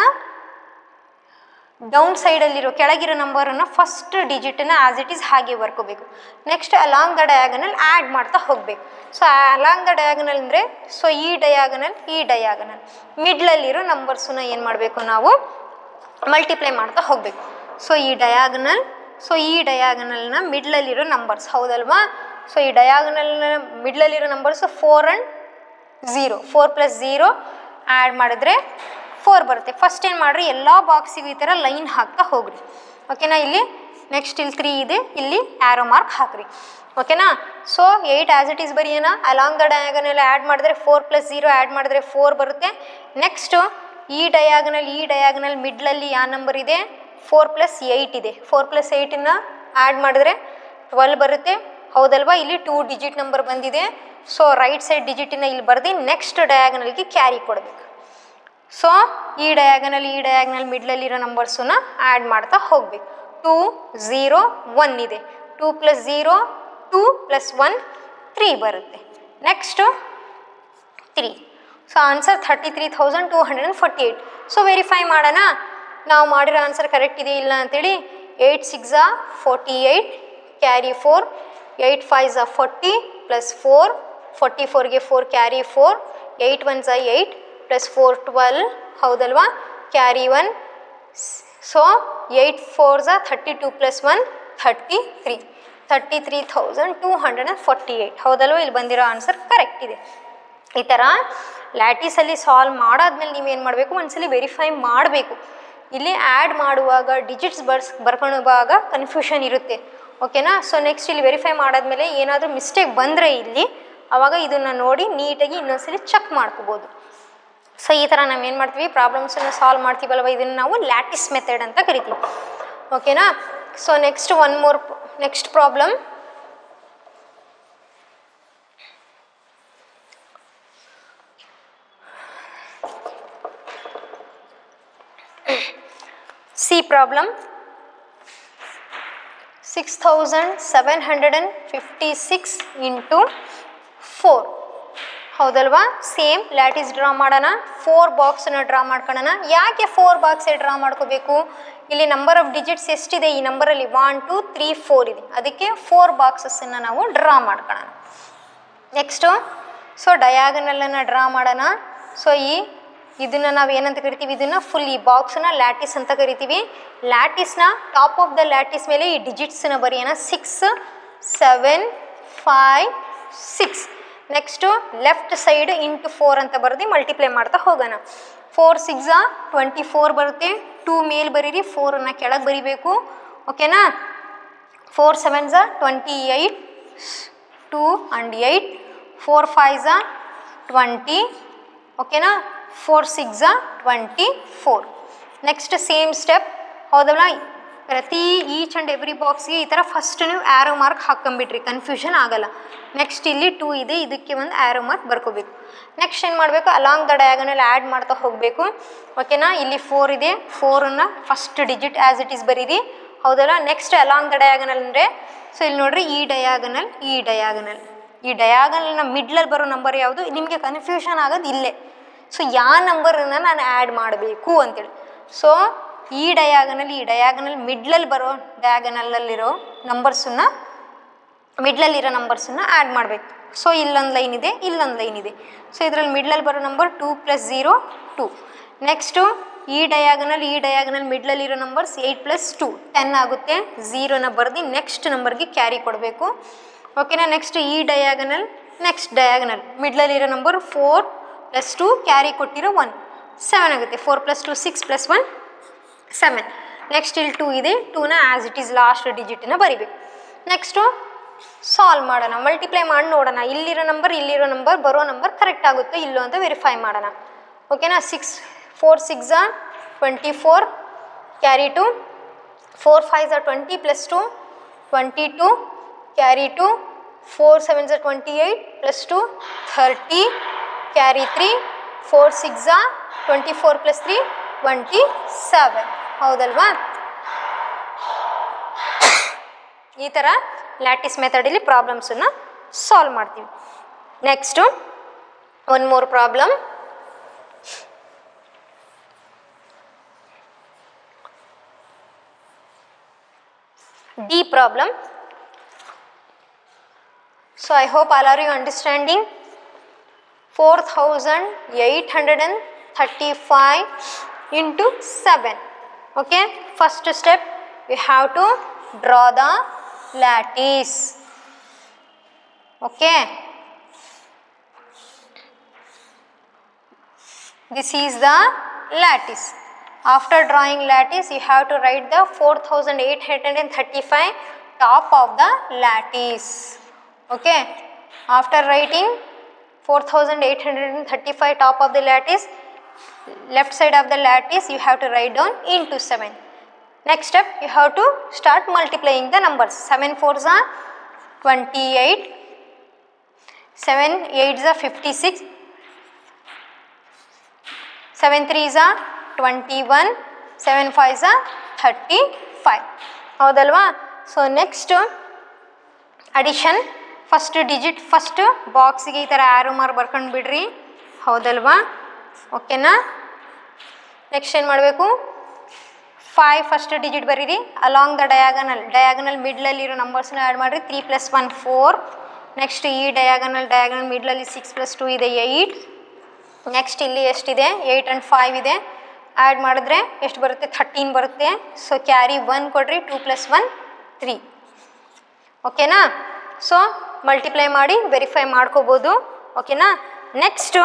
Speaker 2: ಡೌನ್ ಸೈಡಲ್ಲಿರೋ ಕೆಳಗಿರೋ ನಂಬರನ್ನು ಫಸ್ಟ್ ಡಿಜಿಟನ್ನ ಆ್ಯಸ್ ಇಟ್ ಈಸ್ ಹಾಗೆ ಬರ್ಕೋಬೇಕು next along the diagonal add ಮಾಡ್ತಾ ಹೋಗಬೇಕು ಸೊ ಅಲಾಂಗ್ ದ ಡಯಾಗನಲ್ ಅಂದರೆ ಸೊ ಈ ಡಯಾಗನಲ್ ಈ ಡಯಾಗನಲ್ ಮಿಡ್ಲಲ್ಲಿರೋ ನಂಬರ್ಸನ್ನ ಏನು ಮಾಡಬೇಕು ನಾವು ಮಲ್ಟಿಪ್ಲೈ ಮಾಡ್ತಾ ಹೋಗಬೇಕು ಸೊ ಈ ಡಯಾಗನಲ್ ಸೊ ಈ ಡಯಾಗನಲ್ನ ಮಿಡ್ಲಲ್ಲಿರೋ ನಂಬರ್ಸ್ ಹೌದಲ್ವಾ ಸೊ ಈ ಡಯಾಗನಲ್ನ ಮಿಡ್ಲಲ್ಲಿರೋ numbers four and zero four plus zero add ಮಾಡಿದ್ರೆ ಫೋರ್ ಬರುತ್ತೆ ಫಸ್ಟ್ ಏನು ಮಾಡ್ರಿ ಎಲ್ಲ ಬಾಕ್ಸಿಗೂ ಈ ಥರ ಲೈನ್ ಹಾಕ್ತಾ ಹೋಗ್ರಿ ಓಕೆನಾ ಇಲ್ಲಿ ನೆಕ್ಸ್ಟ್ ಇಲ್ಲಿ ತ್ರೀ ಇದೆ ಇಲ್ಲಿ ಆ್ಯರೋ ಮಾರ್ಕ್ ಹಾಕ್ರಿ ಓಕೆನಾ so eight as it is ಬರೀ ಏನ ಅಲಾಂಗ್ ದ ಡಯಾಗನಲ್ ಆ್ಯಡ್ ಮಾಡಿದ್ರೆ ಫೋರ್ ಪ್ಲಸ್ ಝೀರೋ ಆ್ಯಡ್ ಮಾಡಿದ್ರೆ ಫೋರ್ ಬರುತ್ತೆ ನೆಕ್ಸ್ಟು ಈ ಡಯಾಗನಲ್ ಈ ಡಯಾಗನಲ್ ಮಿಡ್ಲಲ್ಲಿ ಯಾವ ನಂಬರ್ ಇದೆ ಫೋರ್ ಪ್ಲಸ್ ಏಯ್ಟ್ ಇದೆ ಫೋರ್ ಪ್ಲಸ್ ಏಯ್ಟನ್ನು ಆ್ಯಡ್ ಮಾಡಿದ್ರೆ ಟ್ವೆಲ್ ಬರುತ್ತೆ ಹೌದಲ್ವಾ ಇಲ್ಲಿ ಟೂ ಡಿಜಿಟ್ ನಂಬರ್ ಬಂದಿದೆ ಸೊ ರೈಟ್ ಸೈಡ್ ಡಿಜಿಟನ್ನ ಇಲ್ಲಿ ಬರ್ದು ನೆಕ್ಸ್ಟ್ ಡಯಾಗನಲ್ಗೆ ಕ್ಯಾರಿ ಕೊಡಬೇಕು ಸೊ ಈ ಡಯಾಗನಲ್ ಈ ಡಯಾಗನಲ್ ಮಿಡ್ಲಲ್ಲಿರೋ ನಂಬರ್ಸನ್ನ ಆ್ಯಡ್ ಮಾಡ್ತಾ ಹೋಗ್ಬೇಕು ಟೂ ಝೀರೋ ಒನ್ ಇದೆ two plus zero two plus one three ಬರುತ್ತೆ next three so answer thirty three thousand two hundred and forty eight so verify ಮಾಡೋಣ ನಾವು ಮಾಡಿರೋ ಆನ್ಸರ್ ಕರೆಕ್ಟ್ ಇದೆ ಇಲ್ಲ ಅಂತೇಳಿ eight sixes forty eight carry four eight five ಝಾ forty plus four forty ಫೋರ್ಗೆ four carry four eight one ಝಾ eight plus four twelve ಹೌದಲ್ವಾ carry one so eight four ಝಾ thirty two plus one thirty three thirty three thousand two hundred and forty eight ಹೌದಲ್ವ ಇಲ್ಲಿ ಬಂದಿರೋ answer correct ಇದೆ ಈ ಥರ ಲ್ಯಾಟಿಸಲ್ಲಿ ಸಾಲ್ವ್ ಮಾಡಾದ್ಮೇಲೆ ನೀವೇನು ಮಾಡಬೇಕು ಒಂದ್ಸಲಿ ವೆರಿಫೈ ಮಾಡಬೇಕು ಇಲ್ಲಿ ಆ್ಯಡ್ ಮಾಡುವಾಗ ಡಿಜಿಟ್ಸ್ ಬರ್ಸ್ ಬರ್ಕೊಳ್ಳುವಾಗ ಕನ್ಫ್ಯೂಷನ್ ಇರುತ್ತೆ ಓಕೆನಾ ಸೊ ನೆಕ್ಸ್ಟ್ ಇಲ್ಲಿ ವೆರಿಫೈ ಮಾಡಾದ್ಮೇಲೆ ಏನಾದರೂ ಮಿಸ್ಟೇಕ್ ಬಂದರೆ ಇಲ್ಲಿ ಆವಾಗ ಇದನ್ನು ನೋಡಿ ನೀಟಾಗಿ ಇನ್ನೊಂದ್ಸಲಿ ಚೆಕ್ ಮಾಡ್ಕೋಬೋದು ಸೊ ಈ ಥರ ನಾವು ಏನು ಮಾಡ್ತೀವಿ ಪ್ರಾಬ್ಲಮ್ಸನ್ನು ಸಾಲ್ವ್ ಮಾಡ್ತೀವಲ್ವ ಇದನ್ನು ನಾವು ಲ್ಯಾಟಿಸ್ ಮೆಥಡ್ ಅಂತ ಕರಿತೀವಿ ಓಕೆನಾ so next one more next problem C problem six thousand seven hundred and fifty six into four ಹೌದಲ್ವಾ ಸೇಮ್ ಲ್ಯಾಟಿಸ್ ಡ್ರಾ ಮಾಡೋಣ ಫೋರ್ ಬಾಕ್ಸನ್ನ ಡ್ರಾ ಮಾಡ್ಕೊಳ್ಳೋಣ ಯಾಕೆ ಫೋರ್ ಬಾಕ್ಸೇ ಡ್ರಾ ಮಾಡ್ಕೋಬೇಕು ಇಲ್ಲಿ ನಂಬರ್ ಆಫ್ ಡಿಜಿಟ್ಸ್ ಎಷ್ಟಿದೆ ಈ ನಂಬರಲ್ಲಿ ಒನ್ ಟು ತ್ರೀ ಫೋರ್ ಇದೆ ಅದಕ್ಕೆ ಫೋರ್ ಬಾಕ್ಸಸ್ಸನ್ನು ನಾವು ಡ್ರಾ ಮಾಡ್ಕೊಳ್ಳೋಣ ನೆಕ್ಸ್ಟು ಸೊ ಡಯಾಗನಲನ್ನು ಡ್ರಾ ಮಾಡೋಣ ಸೊ ಈ ಇದನ್ನು ನಾವು ಏನಂತ ಕರಿತೀವಿ ಇದನ್ನು ಫುಲ್ ಈ ಬಾಕ್ಸನ್ನ ಲ್ಯಾಟಿಸ್ ಅಂತ ಕರಿತೀವಿ ಲ್ಯಾಟಿಸ್ನ ಟಾಪ್ ಆಫ್ ದ ಲ್ಯಾಟಿಸ್ ಮೇಲೆ ಈ ಡಿಜಿಟ್ಸನ್ನ ಬರೆಯೋಣ six seven five six next left side into four ಅಂತ ಬರೆದು ಮಲ್ಟಿಪ್ಲೈ ಮಾಡ್ತಾ ಹೋಗೋಣ ಫೋರ್ ಸಿಕ್ಸಾ ಟ್ವೆಂಟಿ ಫೋರ್ ಬರುತ್ತೆ ಟೂ ಮೇಲ್ ಬರೀರಿ ಫೋರನ್ನು ಕೆಳಗೆ ಬರಿಬೇಕು ಓಕೆನಾ ಫೋರ್ ಸೆವೆನ್ ಝಾ twenty eight two and eight four five ಝಾ ಟ್ವೆಂಟಿ ಓಕೆನಾ ಫೋರ್ ಸಿಕ್ಸ್ ಝಾ twenty four next same step ಹೌದಲ್ಲ ಪ್ರತಿ ಈಚ್ ಆ್ಯಂಡ್ ಎವ್ರಿ ಬಾಕ್ಸ್ಗೆ ಈ ಥರ ಫಸ್ಟ್ ನೀವು ಆ್ಯರೋ ಮಾರ್ಕ್ ಹಾಕ್ಕೊಂಬಿಟ್ರಿ ಕನ್ಫ್ಯೂಷನ್ ಆಗಲ್ಲ ನೆಕ್ಸ್ಟ್ ಇಲ್ಲಿ ಟೂ ಇದೆ ಇದಕ್ಕೆ ಒಂದು ಆ್ಯರೋ ಮಾರ್ಕ್ ಬರ್ಕೋಬೇಕು ನೆಕ್ಸ್ಟ್ ಏನು ಮಾಡಬೇಕು ಅಲಾಂಗ್ ದ ಡಯಾಗನಲ್ ಆ್ಯಡ್ ಮಾಡ್ತಾ ಹೋಗಬೇಕು ಓಕೆನಾ ಇಲ್ಲಿ ಫೋರ್ ಇದೆ ಫೋರನ್ನು first digit as it is ಬರೀರಿ ಹೌದಲ್ಲ ನೆಕ್ಸ್ಟ್ ಅಲಾಂಗ್ ದ ಡಯಾಗನಲ್ ಅಂದರೆ ಸೊ ಇಲ್ಲಿ ನೋಡ್ರಿ ಈ ಡಯಾಗನಲ್ ಈ ಡಯಾಗನಲ್ ಈ ಡಯಾಗನಲ್ನ ಮಿಡ್ಲಲ್ಲಿ ಬರೋ ನಂಬರ್ ಯಾವುದು ನಿಮಗೆ ಕನ್ಫ್ಯೂಷನ್ ಆಗೋದು ಇಲ್ಲೇ ಸೊ ಯಾವ ನಂಬರನ್ನು ನಾನು ಆ್ಯಡ್ ಮಾಡಬೇಕು ಅಂತೇಳಿ ಸೊ ಈ ಡಯಾಗನಲ್ ಈ ಡಯಾಗನಲ್ ಮಿಡ್ಲಲ್ಲಿ ಬರೋ ಡಯಾಗನಲ್ಲಲ್ಲಿರೋ ನಂಬರ್ಸನ್ನ ಮಿಡ್ಲಲ್ಲಿರೋ ನಂಬರ್ಸನ್ನ ಆ್ಯಡ್ ಮಾಡಬೇಕು ಸೊ ಇಲ್ಲೊಂದು ಲೈನ್ ಇದೆ ಇಲ್ಲೊಂದು ಲೈನ್ ಇದೆ ಸೊ ಇದರಲ್ಲಿ ಮಿಡ್ಲಲ್ಲಿ ಬರೋ number two plus zero two next ಈ ಡಯಾಗನಲ್ ಈ ಡಯಾಗನಲ್ ಮಿಡ್ಲಲ್ಲಿರೋ numbers eight plus two ten ಆಗುತ್ತೆ ಝೀರೋನ ಬರೆದು ನೆಕ್ಸ್ಟ್ ನಂಬರ್ಗೆ ಕ್ಯಾರಿ ಕೊಡಬೇಕು ಓಕೆನಾ ನೆಕ್ಸ್ಟ್ ಈ ಡಯಾಗನಲ್ ನೆಕ್ಸ್ಟ್ ಡಯಾಗನಲ್ ಮಿಡ್ಲಲ್ಲಿರೋ number four plus two carry ಕೊಟ್ಟಿರೋ ಒನ್ ಸೆವೆನ್ ಆಗುತ್ತೆ four plus two six plus one seven next ಇಲ್ಲಿ ಟೂ ಇದೆ ಟೂನ ಆ್ಯಸ್ ಇಟ್ ಈಸ್ ಲಾಸ್ಟ್ ಡಿಜಿಟನ್ನ ಬರಿಬೇಕು ನೆಕ್ಸ್ಟು ಸಾಲ್ವ್ ಮಾಡೋಣ ಮಲ್ಟಿಪ್ಲೈ ಮಾಡಿ ನೋಡೋಣ ಇಲ್ಲಿರೋ ನಂಬರ್ ಇಲ್ಲಿರೋ ನಂಬರ್ ಬರೋ ನಂಬರ್ ಕರೆಕ್ಟ್ ಆಗುತ್ತೆ ಇಲ್ಲೋ ಅಂತ ವೆರಿಫೈ ಮಾಡೋಣ ಓಕೆನಾ ಸಿಕ್ಸ್ ಫೋರ್ ಸಿಕ್ಸ್ ಝಾ twenty four carry two four five ಝಾ twenty plus two twenty two carry two four seven ಝಾ twenty eight plus two thirty carry three four six ಝಾ twenty four plus three twenty seven ಹೌದಲ್ವಾ ಈ ಥರ lattice ಮೆಥಡಲ್ಲಿ ಪ್ರಾಬ್ಲಮ್ಸನ್ನು solve ಮಾಡ್ತೀವಿ next one more problem D problem. So I hope all are you understanding. 4835 into 7. Okay, first step we have to draw the lattice. Okay, this is the lattice after drawing lattice you have to write the four thousand eight hundred and thirty five top of the lattice okay after writing four thousand eight hundred and thirty five top of the lattice left side of the lattice you have to write down into 7 next step you have to start multiplying the numbers 7 4s are 28 7 8s are 56 7 3s are 21 7 5s are 35 ಹೌದಲ್ವಾ so next addition first digit first ಬಾಕ್ಸಿಗೆ ಈ ಥರ arrow mark ಬರ್ಕೊಂಡು ಬಿಡ್ರಿ ಹೌದಲ್ವಾ ಓಕೆನಾ next ಏನು ಮಾಡಬೇಕು ಫೈವ್ ಫಸ್ಟ್ ಡಿಜಿಟ್ ಬರೀರಿ ಅಲಾಂಗ್ ದ ಡಯಾಗನಲ್ ಡಯಾಗನಲ್ ಮಿಡ್ಲಲ್ಲಿರೋ ನಂಬರ್ಸ್ನ ಆ್ಯಡ್ ಮಾಡಿರಿ three plus one four next ಈ ಡಯಾಗನಲ್ ಡಯಾಗನಲ್ ಮಿಡ್ಲಲ್ಲಿ ಸಿಕ್ಸ್ ಪ್ಲಸ್ ಟು ಇದೆ ಏಯ್ಟ್ ನೆಕ್ಸ್ಟ್ ಇಲ್ಲಿ ಎಷ್ಟಿದೆ ಏಯ್ಟ್ ಆ್ಯಂಡ್ ಫೈವ್ ಇದೆ ಆ್ಯಡ್ ಮಾಡಿದ್ರೆ ಎಷ್ಟು ಬರುತ್ತೆ ಥರ್ಟೀನ್ ಬರುತ್ತೆ ಸೊ ಕ್ಯಾರಿ ಒನ್ ಕೊಡ್ರಿ ಟೂ ಪ್ಲಸ್ ಒನ್ ತ್ರೀ ಓಕೆನಾ ಸೊ ಮಲ್ಟಿಪ್ಲೈ ಮಾಡಿ ವೆರಿಫೈ ಮಾಡ್ಕೋಬೋದು ಓಕೆನಾ next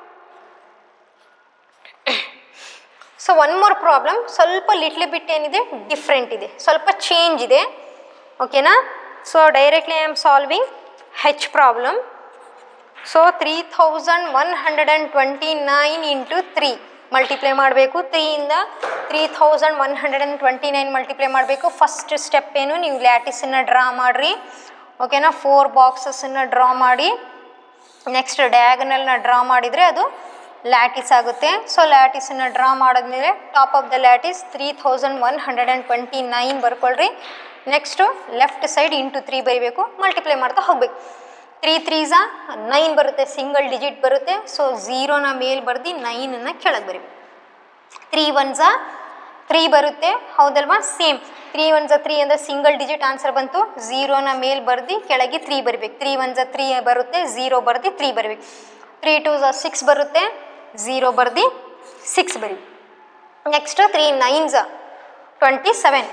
Speaker 2: so one more problem ಸ್ವಲ್ಪ ಲಿಟ್ಲಿ ಬಿಟ್ ಏನಿದೆ ಡಿಫ್ರೆಂಟ್ ಇದೆ ಸ್ವಲ್ಪ ಚೇಂಜ್ ಇದೆ ಓಕೆನಾ so directly I am solving H problem so three thousand one hundred and twenty nine into three multiply ಮಾಡಬೇಕು ತ್ರೀಯಿಂದ three thousand one hundred and twenty nine multiply ಮಾಡಬೇಕು first step ಏನು ನೀವು ಲ್ಯಾಟಿಸನ್ನು ಡ್ರಾ ಮಾಡಿರಿ ಓಕೆನಾ ಫೋರ್ ಬಾಕ್ಸಸ್ಸನ್ನು ಡ್ರಾ ಮಾಡಿ ನೆಕ್ಸ್ಟ್ ಡಯಾಗನಲ್ನ ಡ್ರಾ ಮಾಡಿದರೆ ಅದು ಲ್ಯಾಟಿಸ್ ಆಗುತ್ತೆ ಸೊ ಲ್ಯಾಟಿಸನ್ನು ಡ್ರಾ ಮಾಡಿದ್ಮೇಲೆ top of the lattice three thousand one hundred and twenty nine ಬರ್ಕೊಳ್ರಿ next left side into three ಬರಿಬೇಕು ಮಲ್ಟಿಪ್ಲೈ ಮಾಡ್ತಾ ಹೋಗ್ಬೇಕು ತ್ರೀ ತ್ರೀಸ ನೈನ್ ಬರುತ್ತೆ ಸಿಂಗಲ್ ಡಿಜಿಟ್ ಬರುತ್ತೆ ಸೊ ಝೀರೋನ ಮೇಲ್ ಬರ್ದು ನೈನನ್ನು ಕೆಳಗೆ ಬರಿಬೇಕು ತ್ರೀ ಒನ್ಸ ತ್ರೀ ಬರುತ್ತೆ ಹೌದಲ್ವಾ ಸೇಮ್ ತ್ರೀ ಒನ್ಸ ತ್ರೀ ಅಂದರೆ ಸಿಂಗಲ್ ಡಿಜಿಟ್ ಆನ್ಸರ್ ಬಂತು ಝೀರೋನ ಮೇಲ್ ಬರ್ದು ಕೆಳಗೆ ತ್ರೀ ಬರಬೇಕು ತ್ರೀ ಒನ್ಸ ತ್ರೀ ಬರುತ್ತೆ ಝೀರೋ ಬರ್ದು ತ್ರೀ ಬರಬೇಕು ತ್ರೀ ಟೂ ಝ ಸಿಕ್ಸ್ ಬರುತ್ತೆ ಝೀರೋ ಬರ್ದು ಸಿಕ್ಸ್ ಬರಿ ನೆಕ್ಸ್ಟ್ ತ್ರೀ ನೈನ್ ಝ ಟ್ವೆಂಟಿ ಸೆವೆನ್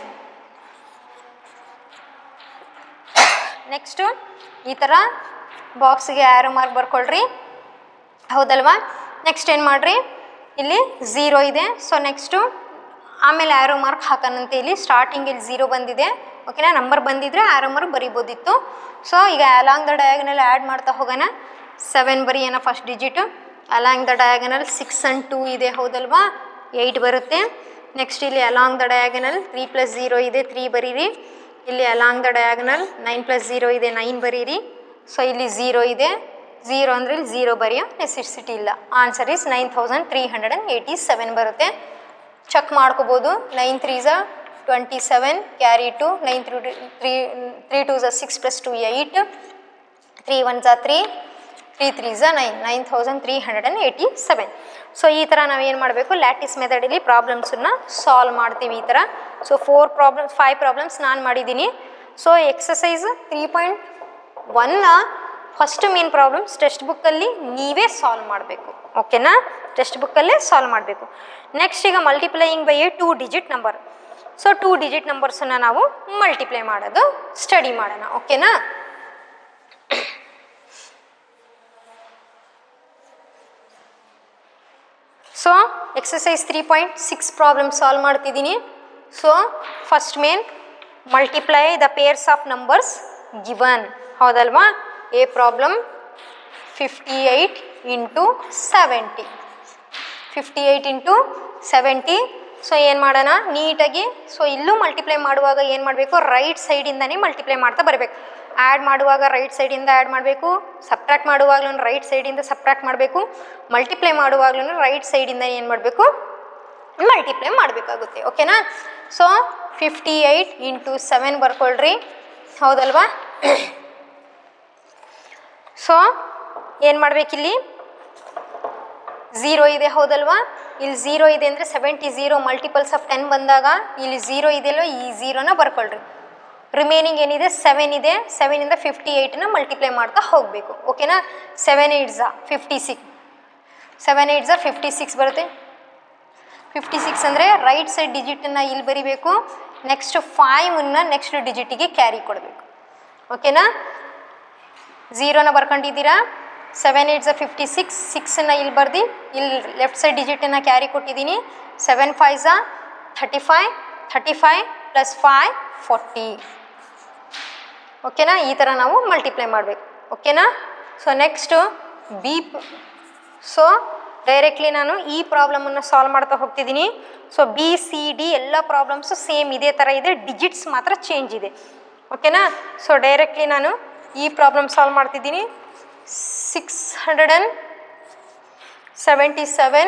Speaker 2: ನೆಕ್ಸ್ಟು ಈ ಥರ ಬಾಕ್ಸ್ಗೆ ಆ್ಯರೋ ಮಾರ್ಕ್ ಬರ್ಕೊಳ್ರಿ ಹೌದಲ್ವಾ ನೆಕ್ಸ್ಟ್ ಏನು ಮಾಡಿರಿ ಇಲ್ಲಿ ಝೀರೋ ಇದೆ ಸೊ ನೆಕ್ಸ್ಟು ಆಮೇಲೆ ಆ್ಯರೋ ಮಾರ್ಕ್ ಹಾಕೋಣಂತೆ ಇಲ್ಲಿ ಸ್ಟಾರ್ಟಿಂಗ್ ಇಲ್ಲಿ ಝೀರೋ ಬಂದಿದೆ ಓಕೆನಾ ನಂಬರ್ ಬಂದಿದ್ರೆ ಆ್ಯರೋ ಮಾರ್ಕ್ ಬರಿಬೋದಿತ್ತು ಸೊ ಈಗ ಅಲಾಂಗ್ ದ ಡಯಾಗನಲ್ ಆ್ಯಡ್ ಮಾಡ್ತಾ ಹೋಗೋಣ ಸೆವೆನ್ ಬರೀನ first digit along the diagonal six and two ಇದೆ ಹೌದಲ್ವಾ ಏಯ್ಟ್ ಬರುತ್ತೆ ನೆಕ್ಸ್ಟ್ ಇಲ್ಲಿ along the diagonal three plus zero ಇದೆ ತ್ರೀ ಬರೀರಿ ಇಲ್ಲಿ along the diagonal nine plus zero ಇದೆ ನೈನ್ ಬರೀರಿ ಸೊ ಇಲ್ಲಿ ಝೀರೋ ಇದೆ ಝೀರೋ ಅಂದರೆ ಇಲ್ಲಿ ಝೀರೋ ಬರೆಯೋ ನೆಸೆಸಿಟಿ ಇಲ್ಲ answer is nine thousand three hundred and eighty seven ಬರುತ್ತೆ ಚೆಕ್ ಮಾಡ್ಕೋಬೋದು ನೈನ್ ತ್ರೀ ಝ twenty seven carry two nine three three three two ಝ six plus two eight three one ಝ ತ್ರೀ ತ್ರೀ ತ್ರೀ ಝ nine nine thousand three hundred and eighty seven so ಈ ಥರ ನಾವು ಏನು ಮಾಡಬೇಕು ಲ್ಯಾಟಿಸ್ ಮೆಥಡಲ್ಲಿ ಪ್ರಾಬ್ಲಮ್ಸನ್ನು ಸಾಲ್ವ್ ಮಾಡ್ತೀವಿ ಈ ಥರ so four problems five problems ನಾನು ಮಾಡಿದ್ದೀನಿ ಸೊ ಎಕ್ಸಸೈಸ್ ತ್ರೀ ಪಾಯಿಂಟ್ ಒನ್ನ ಫಸ್ಟ್ ಮೇನ್ ಪ್ರಾಬ್ಲಮ್ಸ್ ಟೆಕ್ಸ್ಟ್ ಬುಕ್ಕಲ್ಲಿ ನೀವೇ ಸಾಲ್ವ್ ಮಾಡಬೇಕು ಓಕೆನಾ ಟೆಕ್ಸ್ಟ್ ಬುಕ್ಕಲ್ಲೇ ಸಾಲ್ವ್ ಮಾಡಬೇಕು ನೆಕ್ಸ್ಟ್ ಈಗ multiplying by a two digit number so two digit ನಂಬರ್ಸನ್ನು ನಾವು ಮಲ್ಟಿಪ್ಲೈ ಮಾಡೋದು ಸ್ಟಡಿ ಮಾಡೋಣ ಓಕೆನಾ so exercise three point six problem solve ಮಾಡ್ತಿದ್ದೀನಿ so first main multiply the pairs of numbers given ಹೌದಲ್ವಾ a problem fifty eight into seventy fifty eight into seventy so ಏನು ಮಾಡೋಣ ನೀಟಾಗಿ ಸೊ ಇಲ್ಲೂ ಮಲ್ಟಿಪ್ಲೈ ಮಾಡುವಾಗ ಏನು ಮಾಡಬೇಕು ರೈಟ್ ಸೈಡಿಂದನೇ ಮಲ್ಟಿಪ್ಲೈ ಮಾಡ್ತಾ ಬರಬೇಕು ಆ್ಯಡ್ ಮಾಡುವಾಗ ರೈಟ್ ಸೈಡಿಂದ ಆ್ಯಡ್ ಮಾಡಬೇಕು ಸಬ್ಟ್ರಾಕ್ಟ್ ಮಾಡುವಾಗಲೂ ರೈಟ್ ಸೈಡಿಂದ ಸಬ್ಟ್ರಾಕ್ಟ್ ಮಾಡಬೇಕು ಮಲ್ಟಿಪ್ಲೈ ಮಾಡುವಾಗಲೂ ರೈಟ್ ಸೈಡಿಂದ ಏನು ಮಾಡಬೇಕು ಮಲ್ಟಿಪ್ಲೈ ಮಾಡಬೇಕಾಗುತ್ತೆ ಓಕೆನಾ so fifty eight into seven ಬರ್ಕೊಳ್ರಿ ಹೌದಲ್ವಾ ಸೊ ಏನು ಮಾಡಬೇಕಿಲ್ಲಿ ಝೀರೋ ಇದೆ ಹೌದಲ್ವಾ ಇಲ್ಲಿ ಝೀರೋ ಇದೆ ಅಂದರೆ seventy zero multiples of ten ಬಂದಾಗ ಇಲ್ಲಿ ಝೀರೋ ಇದೆಯಲ್ಲೋ ಈ ಝೀರೋನ ಬರ್ಕೊಳ್ರಿ ರಿಮೈನಿಂಗ್ ಏನಿದೆ ಸೆವೆನ್ ಇದೆ ಸೆವೆನಿಂದ ಫಿಫ್ಟಿ ಏಯ್ಟನ್ನ ಮಲ್ಟಿಪ್ಲೈ ಮಾಡ್ತಾ ಹೋಗಬೇಕು ಓಕೆನಾ ಸೆವೆನ್ ಏಯ್ಟ್ ಝಾ ಫಿಫ್ಟಿ ಸಿಕ್ಸ್ ಸೆವೆನ್ ಏಯ್ಟ್ ಝಾ ಫಿಫ್ಟಿ ಸಿಕ್ಸ್ ಬರುತ್ತೆ ಫಿಫ್ಟಿ ಸಿಕ್ಸ್ ಅಂದರೆ ರೈಟ್ ಸೈಡ್ ಡಿಜಿಟನ್ನು ಇಲ್ಲಿ ಬರಿಬೇಕು ನೆಕ್ಸ್ಟ್ ಫೈವನ್ನ ನೆಕ್ಸ್ಟ್ ಡಿಜಿಟಿಗೆ ಕ್ಯಾರಿ ಕೊಡಬೇಕು ಓಕೆನಾ ಝೀರೋನ ಬರ್ಕೊಂಡಿದ್ದೀರಾ ಸೆವೆನ್ ಏಟ್ ಝ ಫಿಫ್ಟಿ ಸಿಕ್ಸ್ ಸಿಕ್ಸನ್ನು ಇಲ್ಲಿ ಬರ್ದು ಇಲ್ಲಿ ಲೆಫ್ಟ್ ಸೈಡ್ ಡಿಜಿಟನ್ನು ಕ್ಯಾರಿ ಕೊಟ್ಟಿದ್ದೀನಿ ಸೆವೆನ್ ಫೈವ್ ಝ thirty five thirty five plus five forty ಓಕೆನಾ ಈ ಥರ ನಾವು ಮಲ್ಟಿಪ್ಲೈ ಮಾಡಬೇಕು ಓಕೆನಾ so next B so directly ನಾನು ಈ ಪ್ರಾಬ್ಲಮನ್ನು ಸಾಲ್ವ್ ಮಾಡ್ತಾ ಹೋಗ್ತಿದ್ದೀನಿ ಸೊ ಬಿ ಸಿ ಡಿ ಎಲ್ಲ ಪ್ರಾಬ್ಲಮ್ಸು ಸೇಮ್ ಇದೇ ಥರ ಇದೆ ಡಿಜಿಟ್ಸ್ ಮಾತ್ರ ಚೇಂಜ್ ಇದೆ ಓಕೆನಾ ಸೊ ಡೈರೆಕ್ಟ್ಲಿ ನಾನು ಈ ಪ್ರಾಬ್ಲಮ್ ಸಾಲ್ವ್ ಮಾಡ್ತಿದ್ದೀನಿ six hundred and seventy seven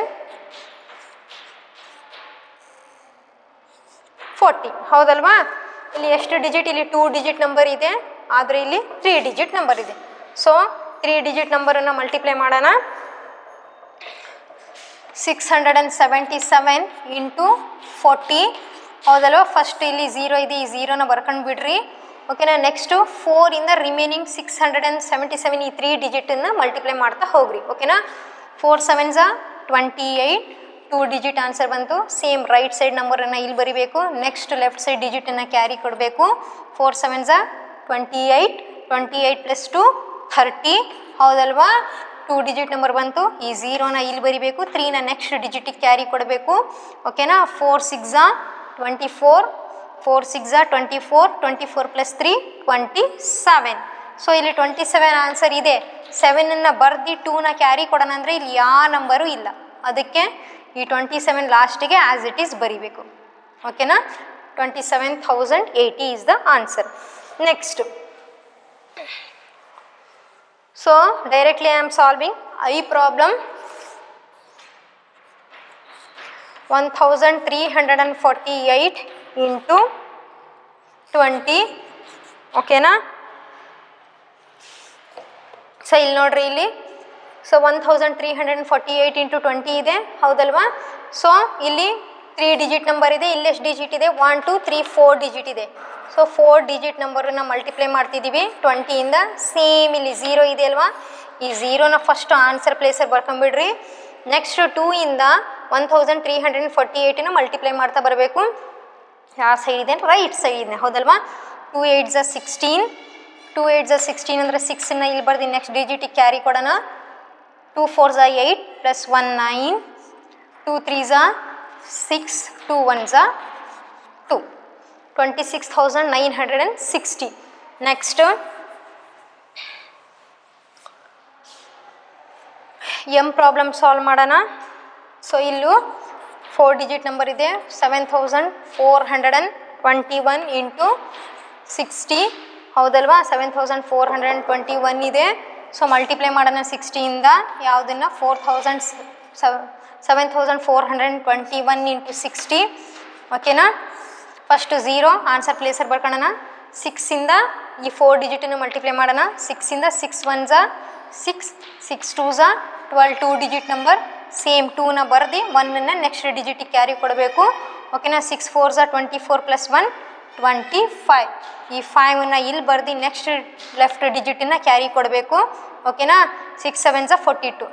Speaker 2: forty ಹೌದಲ್ವಾ ಇಲ್ಲಿ ಎಷ್ಟು ಡಿಜಿಟ್ ಇಲ್ಲಿ ಟೂ ಡಿಜಿಟ್ ನಂಬರ್ ಇದೆ ಆದರೆ ಇಲ್ಲಿ ತ್ರೀ ಡಿಜಿಟ್ ನಂಬರ್ ಇದೆ ಸೊ ತ್ರೀ ಡಿಜಿಟ್ ನಂಬರನ್ನು ಮಲ್ಟಿಪ್ಲೈ ಮಾಡೋಣ six hundred and seventy seven into forty ಹೌದಲ್ವ ಫಸ್ಟ್ ಇಲ್ಲಿ ಝೀರೋ ಇದೆ ಈ ಝೀರೋನ ಬರ್ಕೊಂಡು ಬಿಡ್ರಿ ಓಕೆನಾ ನೆಕ್ಸ್ಟು ಫೋರಿಂದ remaining six hundred and seventy seven ಈ ತ್ರೀ ಡಿಜಿಟನ್ನು ಮಲ್ಟಿಪ್ಲೈ ಮಾಡ್ತಾ ಹೋಗ್ರಿ ಓಕೆನಾ ಫೋರ್ ಸೆವೆನ್ ಝಾ twenty eight two digit answer ಬಂತು ಸೇಮ್ ರೈಟ್ ಸೈಡ್ ನಂಬರನ್ನು ಇಲ್ಲಿ ಬರಿಬೇಕು ನೆಕ್ಸ್ಟ್ ಲೆಫ್ಟ್ ಸೈಡ್ ಡಿಜಿಟನ್ನು ಕ್ಯಾರಿ ಕೊಡಬೇಕು ಫೋರ್ ಸೆವೆನ್ ಝಾ twenty eight twenty eight plus two thirty ಹೌದಲ್ವಾ ಟೂ ಡಿಜಿಟ್ ನಂಬರ್ ಬಂತು ಈ ಝೀರೋನ ಇಲ್ಲಿ ಬರಿಬೇಕು ತ್ರೀನ ನೆಕ್ಸ್ಟ್ ಡಿಜಿಟಿಗೆ ಕ್ಯಾರಿ ಕೊಡಬೇಕು ಓಕೆನಾ four sixes twenty four four sixes twenty four twenty four plus three twenty seven so ಇಲ್ಲಿ ಟ್ವೆಂಟಿ ಸೆವೆನ್ ಆನ್ಸರ್ ಇದೆ ಸೆವೆನನ್ನು ಬರ್ದು ಟೂನ ಕ್ಯಾರಿ ಕೊಡೋಣ ಅಂದರೆ ಇಲ್ಲಿ ಯಾವ ನಂಬರು ಇಲ್ಲ ಅದಕ್ಕೆ ಈ ಟ್ವೆಂಟಿ ಸೆವೆನ್ ಲಾಸ್ಟಿಗೆ ಆ್ಯಸ್ ಇಟ್ ಈಸ್ ಬರಿಬೇಕು ಓಕೆನಾ twenty seven thousand eighty is the answer next so directly I am solving I problem one thousand three hundred and forty eight into twenty ಓಕೆನಾ ಸೊ ಇಲ್ಲಿ ನೋಡ್ರಿ ಇಲ್ಲಿ so one thousand three hundred and forty eight into twenty ಇದೆ ಹೌದಲ್ವಾ so ಇಲ್ಲಿ three digit number ಇದೆ ಇಲ್ಲಿ ಎಷ್ಟು ಡಿಜಿಟ್ ಇದೆ one two three four digit ಇದೆ ಸೊ ಫೋರ್ ಡಿಜಿಟ್ ನಂಬರನ್ನು ಮಲ್ಟಿಪ್ಲೈ ಮಾಡ್ತಿದ್ದೀವಿ ಟ್ವೆಂಟಿಯಿಂದ ಸೇಮ್ ಇಲ್ಲಿ ಝೀರೋ ಇದೆ ಅಲ್ವಾ ಈ ಝೀರೋನ ಫಸ್ಟ್ ಆನ್ಸರ್ ಪ್ಲೇಸಲ್ಲಿ ಬರ್ಕೊಂಬಿಡ್ರಿ ನೆಕ್ಸ್ಟ್ ಟೂ ಇಂದ one thousand three hundred and forty ಏಯ್ಟನ್ನು ಮಲ್ಟಿಪ್ಲೈ ಮಾಡ್ತಾ ಬರಬೇಕು ಯಾವ ಸೈಡ್ ಇದೆ ರೈಟ್ ಸೈಡ್ ಇದೆ ಹೌದಲ್ವಾ ಟೂ ಏಯ್ಟ್ ಝ ಸಿಕ್ಸ್ಟೀನ್ ಟೂ ಏಯ್ಟ್ ಝ ಸಿಕ್ಸ್ಟೀನ್ ಅಂದರೆ ಸಿಕ್ಸನ್ನು ಇಲ್ಲಿ ಬರ್ದು ನೆಕ್ಸ್ಟ್ ಡಿಜಿಟಿಗೆ ಕ್ಯಾರಿ ಕೊಡೋಣ ಟೂ ಫೋರ್ ಝ eight plus one nine two three ಝ ಸಿಕ್ಸ್ ಟೂ ಒನ್ ಝ two twenty six thousand nine hundred and sixty next um problem solve ಮಾಡೋಣ ಸೊ ಇಲ್ಲೂ ಫೋರ್ ಡಿಜಿಟ್ ನಂಬರ್ ಇದೆ seven thousand four hundred and twenty one into sixty ಹೌದಲ್ವಾ seven thousand four hundred and twenty one ಇದೆ so multiply ಮಾಡೋಣ ಸಿಕ್ಸ್ಟಿಯಿಂದ ಯಾವುದನ್ನು four thousand seven thousand four hundred and twenty one into sixty ಓಕೆನಾ first zero answer ಪ್ಲೇಸರ್ ಬರ್ಕೊಳ್ಳೋಣ ಸಿಕ್ಸಿಂದ ಈ ಫೋರ್ ಡಿಜಿಟನ್ನು ಮಲ್ಟಿಪ್ಲೈ ಮಾಡೋಣ ಸಿಕ್ಸಿಂದ ಸಿಕ್ಸ್ ಒನ್ ಝಾ ಸಿಕ್ಸ್ ಸಿಕ್ಸ್ ಟೂ ಝಾ twelve two digit number same ಟೂನ ಬರ್ದು ಒನ್ನನ್ನು ನೆಕ್ಸ್ಟ್ ಡಿಜಿಟಿಗೆ ಕ್ಯಾರಿ ಕೊಡಬೇಕು ಓಕೆನಾ ಸಿಕ್ಸ್ ಫೋರ್ ಝಾ twenty four plus one twenty five ಈ ಫೈವನ್ನ ಇಲ್ಲಿ ಬರ್ದು ನೆಕ್ಸ್ಟ್ ಲೆಫ್ಟ್ ಡಿಜಿಟನ್ನು ಕ್ಯಾರಿ ಕೊಡಬೇಕು ಓಕೆನಾ ಸಿಕ್ಸ್ ಸೆವೆನ್ ಝಾ forty two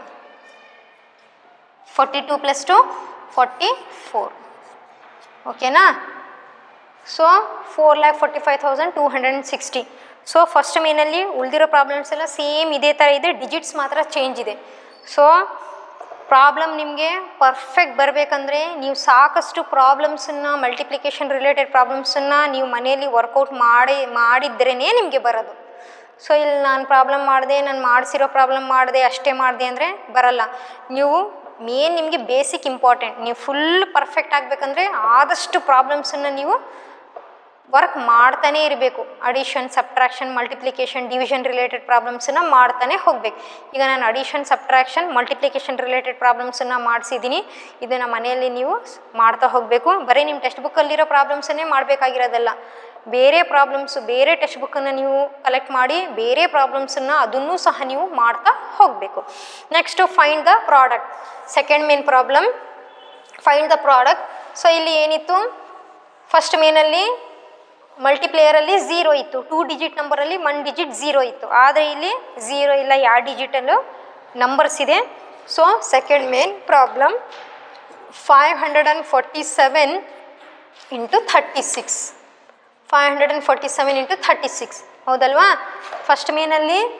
Speaker 2: forty two plus two forty four ಓಕೆನಾ so four lakh forty five thousand two hundred and sixty so first ಮೇನಲ್ಲಿ ಉಳಿದಿರೋ ಪ್ರಾಬ್ಲಮ್ಸ್ ಎಲ್ಲ ಸೇಮ್ ಇದೇ ಥರ ಇದೆ ಡಿಜಿಟ್ಸ್ ಮಾತ್ರ ಚೇಂಜ್ ಇದೆ ಸೊ ಪ್ರಾಬ್ಲಮ್ ನಿಮಗೆ ಪರ್ಫೆಕ್ಟ್ ಬರಬೇಕಂದ್ರೆ ನೀವು ಸಾಕಷ್ಟು ಪ್ರಾಬ್ಲಮ್ಸನ್ನು ಮಲ್ಟಿಪ್ಲಿಕೇಶನ್ ರಿಲೇಟೆಡ್ ಪ್ರಾಬ್ಲಮ್ಸನ್ನು ನೀವು ಮನೆಯಲ್ಲಿ ವರ್ಕೌಟ್ ಮಾಡಿ ಮಾಡಿದ್ರೇ ನಿಮಗೆ ಬರೋದು ಸೊ ಇಲ್ಲಿ ನಾನು ಪ್ರಾಬ್ಲಮ್ ಮಾಡಿದೆ ನಾನು ಮಾಡಿಸಿರೋ ಪ್ರಾಬ್ಲಮ್ ಮಾಡಿದೆ ಅಷ್ಟೇ ಮಾಡಿದೆ ಅಂದರೆ ಬರಲ್ಲ ನೀವು ಮೇನ್ ನಿಮಗೆ ಬೇಸಿಕ್ ಇಂಪಾರ್ಟೆಂಟ್ ನೀವು ಫುಲ್ ಪರ್ಫೆಕ್ಟ್ ಆಗಬೇಕಂದ್ರೆ ಆದಷ್ಟು ಪ್ರಾಬ್ಲಮ್ಸನ್ನು ನೀವು ವರ್ಕ್ ಮಾಡ್ತಾನೇ ಇರಬೇಕು addition subtraction multiplication division related ಪ್ರಾಬ್ಲಮ್ಸನ್ನು ಮಾಡ್ತಾನೆ ಹೋಗಬೇಕು ಈಗ ನಾನು ಅಡಿಷನ್ ಸಬ್ಟ್ರಾಕ್ಷನ್ ಮಲ್ಟಿಪ್ಲಿಕೇಶನ್ ರಿಲೇಟೆಡ್ ಪ್ರಾಬ್ಲಮ್ಸನ್ನು ಮಾಡಿಸಿದ್ದೀನಿ ಇದನ್ನು ಮನೆಯಲ್ಲಿ ನೀವು ಮಾಡ್ತಾ ಹೋಗಬೇಕು ಬರೀ ನಿಮ್ಮ ಟೆಕ್ಸ್ಟ್ ಬುಕ್ಕಲ್ಲಿರೋ ಪ್ರಾಬ್ಲಮ್ಸನ್ನೇ ಮಾಡಬೇಕಾಗಿರೋದಲ್ಲ ಬೇರೆ ಪ್ರಾಬ್ಲಮ್ಸು ಬೇರೆ ಟೆಕ್ಸ್ಟ್ ಬುಕ್ಕನ್ನು ನೀವು ಕಲೆಕ್ಟ್ ಮಾಡಿ ಬೇರೆ ಪ್ರಾಬ್ಲಮ್ಸನ್ನು ಅದನ್ನೂ ಸಹ ನೀವು ಮಾಡ್ತಾ ಹೋಗಬೇಕು next find the product second main problem find the product so ಇಲ್ಲಿ ಏನಿತ್ತು ಫಸ್ಟ್ ಮೇನಲ್ಲಿ ಮಲ್ಟಿಪ್ಲೇಯರಲ್ಲಿ ಝೀರೋ ಇತ್ತು ಟೂ ಡಿಜಿಟ್ ನಂಬರಲ್ಲಿ ಒನ್ ಡಿಜಿಟ್ ಝೀರೋ ಇತ್ತು ಆದರೆ ಇಲ್ಲಿ ಝೀರೋ ಇಲ್ಲ ಯಾವ ಡಿಜಿಟಲ್ಲೂ ನಂಬರ್ಸ್ ಇದೆ so second main problem five hundred and forty seven into thirty six five hundred and forty seven into thirty six ಹೌದಲ್ವಾ ಫಸ್ಟ್ ಮೇನಲ್ಲಿ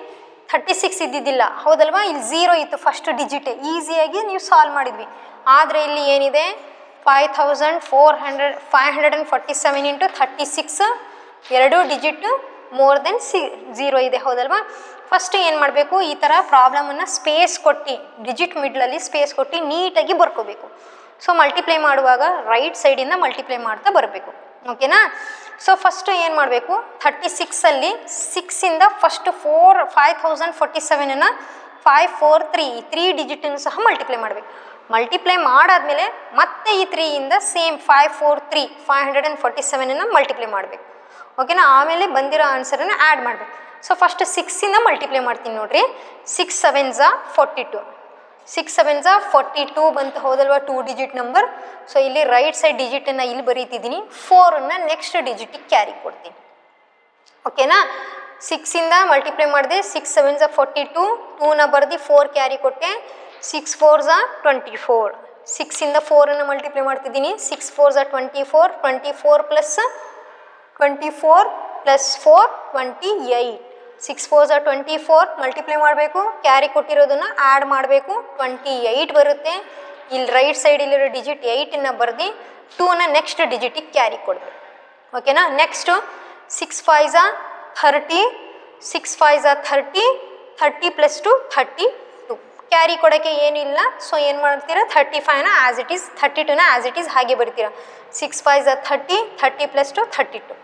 Speaker 2: ಥರ್ಟಿ ಸಿಕ್ಸ್ ಇದ್ದಿದ್ದಿಲ್ಲ ಹೌದಲ್ವಾ ಇಲ್ಲಿ ಝೀರೋ ಇತ್ತು ಫಸ್ಟ್ ಡಿಜಿಟ್ ಈಸಿಯಾಗಿ ನೀವು ಸಾಲ್ವ್ ಮಾಡಿದ್ವಿ ಆದರೆ ಇಲ್ಲಿ ಏನಿದೆ five thousand four hundred five hundred and forty seven into thirty six ಎರಡೂ digit more than see zero ಇದೆ ಹೌದಲ್ವಾ ಫಸ್ಟ್ ಏನು ಮಾಡಬೇಕು ಈ ಥರ ಪ್ರಾಬ್ಲಮನ್ನು ಸ್ಪೇಸ್ ಕೊಟ್ಟು ಡಿಜಿಟ್ ಮಿಡ್ಲಲ್ಲಿ ಸ್ಪೇಸ್ ಕೊಟ್ಟು ನೀಟಾಗಿ ಬರ್ಕೋಬೇಕು ಸೊ ಮಲ್ಟಿಪ್ಲೈ ಮಾಡುವಾಗ ರೈಟ್ ಸೈಡಿಂದ ಮಲ್ಟಿಪ್ಲೈ ಮಾಡ್ತಾ ಬರಬೇಕು ಓಕೆನಾ ಸೊ ಫಸ್ಟ್ ಏನು ಮಾಡಬೇಕು ಥರ್ಟಿ ಸಿಕ್ಸಲ್ಲಿ ಸಿಕ್ಸಿಂದ first four five thousand forty ಸೆವೆನನ್ನು ಫೈವ್ ಫೋರ್ ತ್ರೀ ತ್ರೀ ಡಿಜಿಟನ್ನು ಸಹ ಮಲ್ಟಿಪ್ಲೈ ಮಾಡಬೇಕು ಮಲ್ಟಿಪ್ಲೈ ಮಾಡಾದಮೇಲೆ ಮತ್ತೆ ಈ ತ್ರೀಯಿಂದ same five four three five hundred and forty ಸೆವೆನನ್ನು ಮಲ್ಟಿಪ್ಲೈ ಮಾಡಬೇಕು ಓಕೆನಾ ಆಮೇಲೆ ಬಂದಿರೋ ಆನ್ಸರನ್ನು ಆ್ಯಡ್ ಮಾಡಬೇಕು ಸೊ ಫಸ್ಟ್ ಸಿಕ್ಸಿಂದ ಮಲ್ಟಿಪ್ಲೈ ಮಾಡ್ತೀನಿ ನೋಡ್ರಿ ಸಿಕ್ಸ್ ಸೆವೆನ್ ಝಾ ಫೋರ್ಟಿ ಟು ಸಿಕ್ಸ್ ಸೆವೆನ್ ಝಾ ಫೋರ್ಟಿ ಟೂ ಬಂತು ಹೌದಲ್ವಾ ಟೂ ಡಿಜಿಟ್ ನಂಬರ್ ಸೊ ಇಲ್ಲಿ ರೈಟ್ ಸೈಡ್ ಡಿಜಿಟನ್ನು ಇಲ್ಲಿ ಬರೀತಿದ್ದೀನಿ ಫೋರನ್ನು ನೆಕ್ಸ್ಟ್ ಡಿಜಿಟಿಗೆ ಕ್ಯಾರಿ ಕೊಡ್ತೀನಿ ಓಕೆನಾ ಸಿಕ್ಸಿಂದ ಮಲ್ಟಿಪ್ಲೈ ಮಾಡಿದೆ ಸಿಕ್ಸ್ ಸೆವೆನ್ ಝಾ ಫೋರ್ಟಿ ಟು ಟೂನ ಬರ್ದು ಫೋರ್ ಕ್ಯಾರಿ ಕೊಟ್ಟೆ ಸಿಕ್ಸ್ ಫೋರ್ ಝಾ ಟ್ವೆಂಟಿ ಫೋರ್ ಸಿಕ್ಸಿಂದ ಫೋರನ್ನು ಮಲ್ಟಿಪ್ಲೈ ಮಾಡ್ತಿದ್ದೀನಿ ಸಿಕ್ಸ್ ಫೋರ್ ಝಾ twenty four twenty four plus twenty four plus four twenty eight six four ಝಾ ಟ್ವೆಂಟಿ ಫೋರ್ ಮಲ್ಟಿಪ್ಲೈ ಮಾಡಬೇಕು ಕ್ಯಾರಿ ಕೊಟ್ಟಿರೋದನ್ನು ಆ್ಯಡ್ ಮಾಡಬೇಕು ಟ್ವೆಂಟಿ ಏಯ್ಟ್ ಬರುತ್ತೆ ಇಲ್ಲಿ ರೈಟ್ ಸೈಡಲ್ಲಿರೋ ಡಿಜಿಟ್ ಏಯ್ಟನ್ನು ಬರ್ದು ಟೂನ ನೆಕ್ಸ್ಟ್ ಡಿಜಿಟಿಗೆ ಕ್ಯಾರಿ ಕೊಡಬೇಕು ಓಕೆನಾ ನೆಕ್ಸ್ಟು ಸಿಕ್ಸ್ ಫೈವ್ ಝಾ ಥರ್ಟಿ ಸಿಕ್ಸ್ ಫೈವ್ ಝಾ thirty thirty plus two thirty two carry ಕೊಡೋಕ್ಕೆ ಏನಿಲ್ಲ ಸೊ ಏನು ಮಾಡ್ತೀರಾ ಥರ್ಟಿ ಫೈವ್ನ ಆ್ಯಸ್ ಇಟ್ ಈಸ್ ಥರ್ಟಿ ಟುನ ಆ್ಯಸ್ ಇಟ್ ಈಸ್ ಹಾಗೆ ಬರ್ತೀರಾ ಸಿಕ್ಸ್ ಫೈವ್ ಝಾ thirty thirty plus two thirty two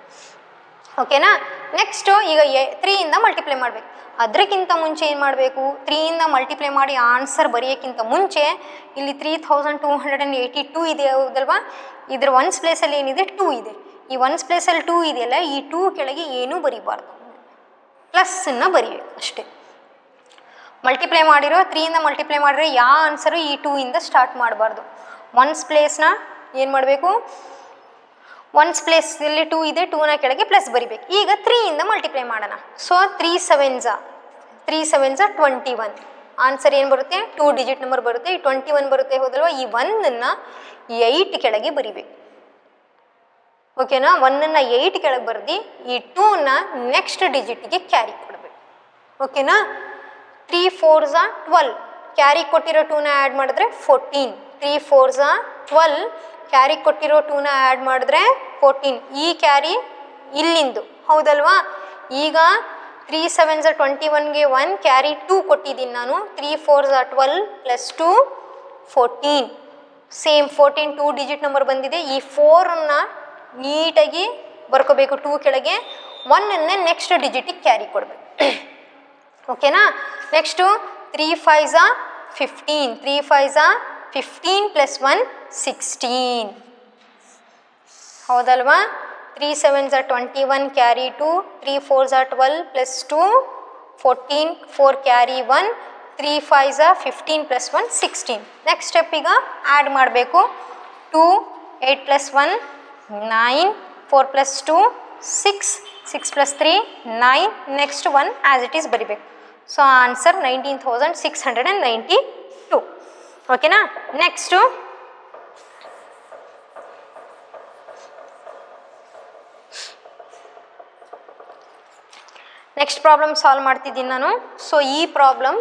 Speaker 2: ಓಕೆನಾ ನೆಕ್ಸ್ಟು ಈಗ ಎ ತ್ರೀಯಿಂದ ಮಲ್ಟಿಪ್ಲೈ ಮಾಡಬೇಕು ಅದಕ್ಕಿಂತ ಮುಂಚೆ ಏನು ಮಾಡಬೇಕು ತ್ರೀಯಿಂದ ಮಲ್ಟಿಪ್ಲೈ ಮಾಡಿ ಆನ್ಸರ್ ಬರೆಯೋಕ್ಕಿಂತ ಮುಂಚೆ ಇಲ್ಲಿ three thousand two hundred and eighty two ಇದೆ ಹೌದಲ್ವಾ ಇದ್ರ ಒನ್ಸ್ ಪ್ಲೇಸಲ್ಲಿ ಏನಿದೆ ಟೂ ಇದೆ ಈ ಒನ್ಸ್ ಪ್ಲೇಸಲ್ಲಿ ಟೂ ಇದೆಯಲ್ಲ ಈ ಟೂ ಕೆಳಗೆ ಏನೂ ಬರೀಬಾರ್ದು ಪ್ಲಸ್ಸನ್ನು ಬರೀಬೇಕು ಅಷ್ಟೇ ಮಲ್ಟಿಪ್ಲೈ ಮಾಡಿರೋ ತ್ರೀಯಿಂದ ಮಲ್ಟಿಪ್ಲೈ ಮಾಡಿರೋ ಯಾವ ಆನ್ಸರು ಈ ಟೂ ಇಂದ ಸ್ಟಾರ್ಟ್ ಮಾಡಬಾರ್ದು ಒನ್ಸ್ ಪ್ಲೇಸ್ನ ಏನು ಮಾಡಬೇಕು ಒನ್ಸ್ ಪ್ಲೇಸ್ ಇಲ್ಲಿ ಟೂ ಇದೆ ಟೂನ ಕೆಳಗೆ ಪ್ಲಸ್ ಬರಿಬೇಕು ಈಗ ತ್ರೀಯಿಂದ ಮಲ್ಟಿಪ್ಲೈ ಮಾಡೋಣ ಸೊ ತ್ರೀ ಸೆವೆನ್ ಝಾ ತ್ರೀ ಸೆವೆನ್ ಝಾ ಟ್ವೆಂಟಿ ಒನ್ ಆನ್ಸರ್ ಏನು ಬರುತ್ತೆ ಟೂ ಡಿಜಿಟ್ ನಂಬರ್ ಬರುತ್ತೆ ಈ ಟ್ವೆಂಟಿ ಒನ್ ಬರುತ್ತೆ ಹೋದಲ್ವ ಈ ಒನ್ನನ್ನು ಏಯ್ಟ್ ಕೆಳಗೆ ಬರಿಬೇಕು ಓಕೆನಾ ಒನ್ನನ್ನು ಏಯ್ಟ್ ಕೆಳಗೆ ಬರ್ದು ಈ ಟೂನ ನೆಕ್ಸ್ಟ್ ಡಿಜಿಟ್ಗೆ ಕ್ಯಾರಿ ಕೊಡಬೇಕು ಓಕೆನಾ ತ್ರೀ ಫೋರ್ ಝಾ ಟ್ವೆಲ್ ಕ್ಯಾರಿ ಕೊಟ್ಟಿರೋ ಟೂನ ಆ್ಯಡ್ ಮಾಡಿದ್ರೆ ಫೋರ್ಟೀನ್ ತ್ರೀ ಫೋರ್ ಝಾ ಟ್ವೆಲ್ ಕ್ಯಾರಿ ಕೊಟ್ಟಿರೋ ಟೂನ ಆ್ಯಡ್ ಮಾಡಿದ್ರೆ ಫೋರ್ಟೀನ್ ಈ ಕ್ಯಾರಿ ಇಲ್ಲಿಂದು ಹೌದಲ್ವಾ ಈಗ ತ್ರೀ ಸೆವೆನ್ ಝಾ ಟ್ವೆಂಟಿ ಒನ್ಗೆ ಒನ್ ಕ್ಯಾರಿ ಟೂ ಕೊಟ್ಟಿದ್ದೀನಿ ನಾನು ತ್ರೀ ಫೋರ್ ಝಾ twelve plus two fourteen same fourteen two digit number ಬಂದಿದೆ ಈ ಫೋರನ್ನು ನೀಟಾಗಿ ಬರ್ಕೋಬೇಕು ಟೂ ಕೆಳಗೆ ಒನ್ನನ್ನೇ ನೆಕ್ಸ್ಟ್ ಡಿಜಿಟಿಗೆ ಕ್ಯಾರಿ ಕೊಡಬೇಕು ಓಕೆನಾ ನೆಕ್ಸ್ಟು ತ್ರೀ ಫೈವ್ ಝಾ ಫಿಫ್ಟೀನ್ ತ್ರೀ ಫೈವ್ ಝಾ ಫಿಫ್ಟೀನ್ ಪ್ಲಸ್ ಒನ್ ಸಿಕ್ಸ್ಟೀನ್ ಹೌದಲ್ವಾ ತ್ರೀ ಸೆವೆನ್ ಝಾ twenty one carry two three four ಝಾ twelve plus two fourteen four carry one three five ಝಾ fifteen plus one sixteen next step ಈಗ add ಮಾಡಬೇಕು two eight plus one nine four plus two six six plus three nine next one as it is ಬರಿಬೇಕು so answer nineteen thousand six hundred and ninety two ಓಕೆನಾ next next problem solve ಮಾಡ್ತಿದ್ದೀನಿ ನಾನು so ಈ problem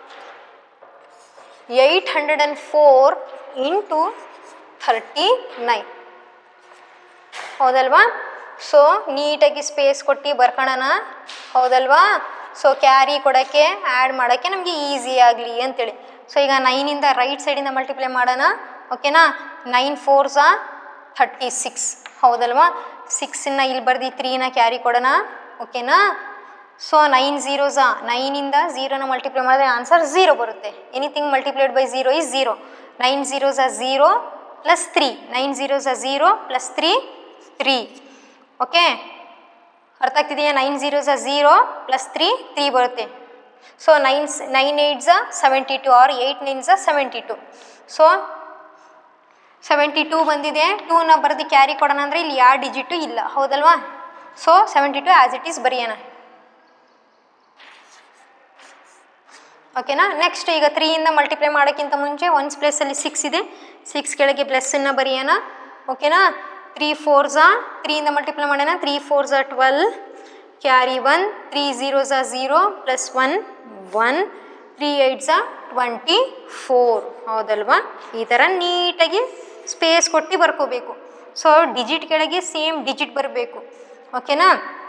Speaker 2: eight hundred and four into thirty nine ಹೌದಲ್ವಾ so ನೀಟಾಗಿ space ಕೊಟ್ಟು ಬರ್ಕೊಳ್ಳೋಣ ಹೌದಲ್ವಾ ಸೊ ಕ್ಯಾರಿ ಕೊಡೋಕ್ಕೆ ಆ್ಯಡ್ ಮಾಡೋಕ್ಕೆ ನಮಗೆ ಈಸಿ ಆಗಲಿ ಅಂತೇಳಿ ಸೊ ಈಗ ನೈನಿಂದ ರೈಟ್ ಸೈಡಿಂದ ಮಲ್ಟಿಪ್ಲೈ ಮಾಡೋಣ ಓಕೆನಾ ನೈನ್ ಫೋರ್ ಝಾ ಥರ್ಟಿ ಸಿಕ್ಸ್ ಹೌದಲ್ವಾ ಸಿಕ್ಸನ್ನ ಇಲ್ಲಿ ಬರ್ದು ತ್ರೀನ ಕ್ಯಾರಿ ಕೊಡೋಣ ಓಕೆನಾ ಸೊ ನೈನ್ ಝೀರೋ ಝಾ ನೈನಿಂದ ಝೀರೋನ ಮಲ್ಟಿಪ್ಲೈ ಮಾಡಿದ್ರೆ ಆನ್ಸರ್ ಝೀರೋ ಬರುತ್ತೆ anything multiplied by zero is zero nine zero ಝಾ zero plus three nine zero ಝಾ zero plus three three okay ಅರ್ಥ ಆಗ್ತಿದೆಯಾ ನೈನ್ ಝೀರೋ ಝಾ ಝೀರೋ ಪ್ಲಸ್ ತ್ರೀ ತ್ರೀ ಬರುತ್ತೆ ಸೊ ನೈನ್ ನೈನ್ ಏಯ್ಟ್ ಝಾ seventy two or eight nine ಝಾ seventy to so seventy two ಬಂದಿದೆ ಟೂನ ಬರೆದು ಕ್ಯಾರಿ ಕೊಡೋಣ ಅಂದರೆ ಇಲ್ಲಿ ಯಾವ ಡಿಜಿಟು ಇಲ್ಲ ಹೌದಲ್ವಾ so seventy two as it is ಬರೆಯೋಣ ಓಕೆನಾ ನೆಕ್ಸ್ಟ್ ಈಗ ತ್ರೀಯಿಂದ ಮಲ್ಟಿಪ್ಲೈ ಮಾಡೋಕ್ಕಿಂತ ಮುಂಚೆ ಒನ್ಸ್ ಪ್ಲೇಸಲ್ಲಿ ಸಿಕ್ಸ್ ಇದೆ ಸಿಕ್ಸ್ ಕೆಳಗೆ ಪ್ಲಸ್ಸನ್ನು ಬರೆಯೋಣ ಓಕೆನಾ ತ್ರೀ ಫೋರ್ ಝಾ ತ್ರೀಯಿಂದ ಮಲ್ಟಿಪ್ಲೈ ಮಾಡೋಣ ತ್ರೀ ಫೋರ್ ಝಾ twelve carry one three zero ಝ zero plus one one three eight ಝ ಟ್ವೆಂಟಿ ಫೋರ್ ಹೌದಲ್ವಾ ಈ ಥರ ನೀಟಾಗಿ ಸ್ಪೇಸ್ ಕೊಟ್ಟು ಬರ್ಕೋಬೇಕು ಸೊ ಡಿಜಿಟ್ ಕೆಳಗೆ ಸೇಮ್ ಡಿಜಿಟ್ ಬರಬೇಕು ಓಕೆನಾ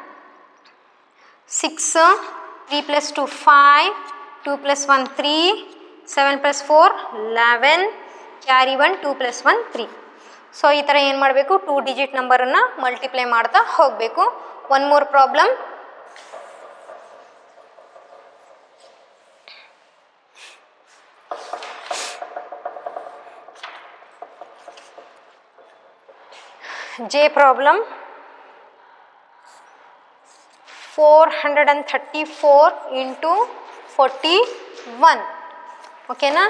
Speaker 2: six three plus two five two plus one three seven plus four eleven carry one two plus one three so ಈ ಥರ ಏನು ಮಾಡಬೇಕು ಟೂ ಡಿಜಿಟ್ ನಂಬರನ್ನು ಮಲ್ಟಿಪ್ಲೈ ಮಾಡ್ತಾ ಹೋಗಬೇಕು one more problem J problem 434 into 41 ಓಕೆನಾ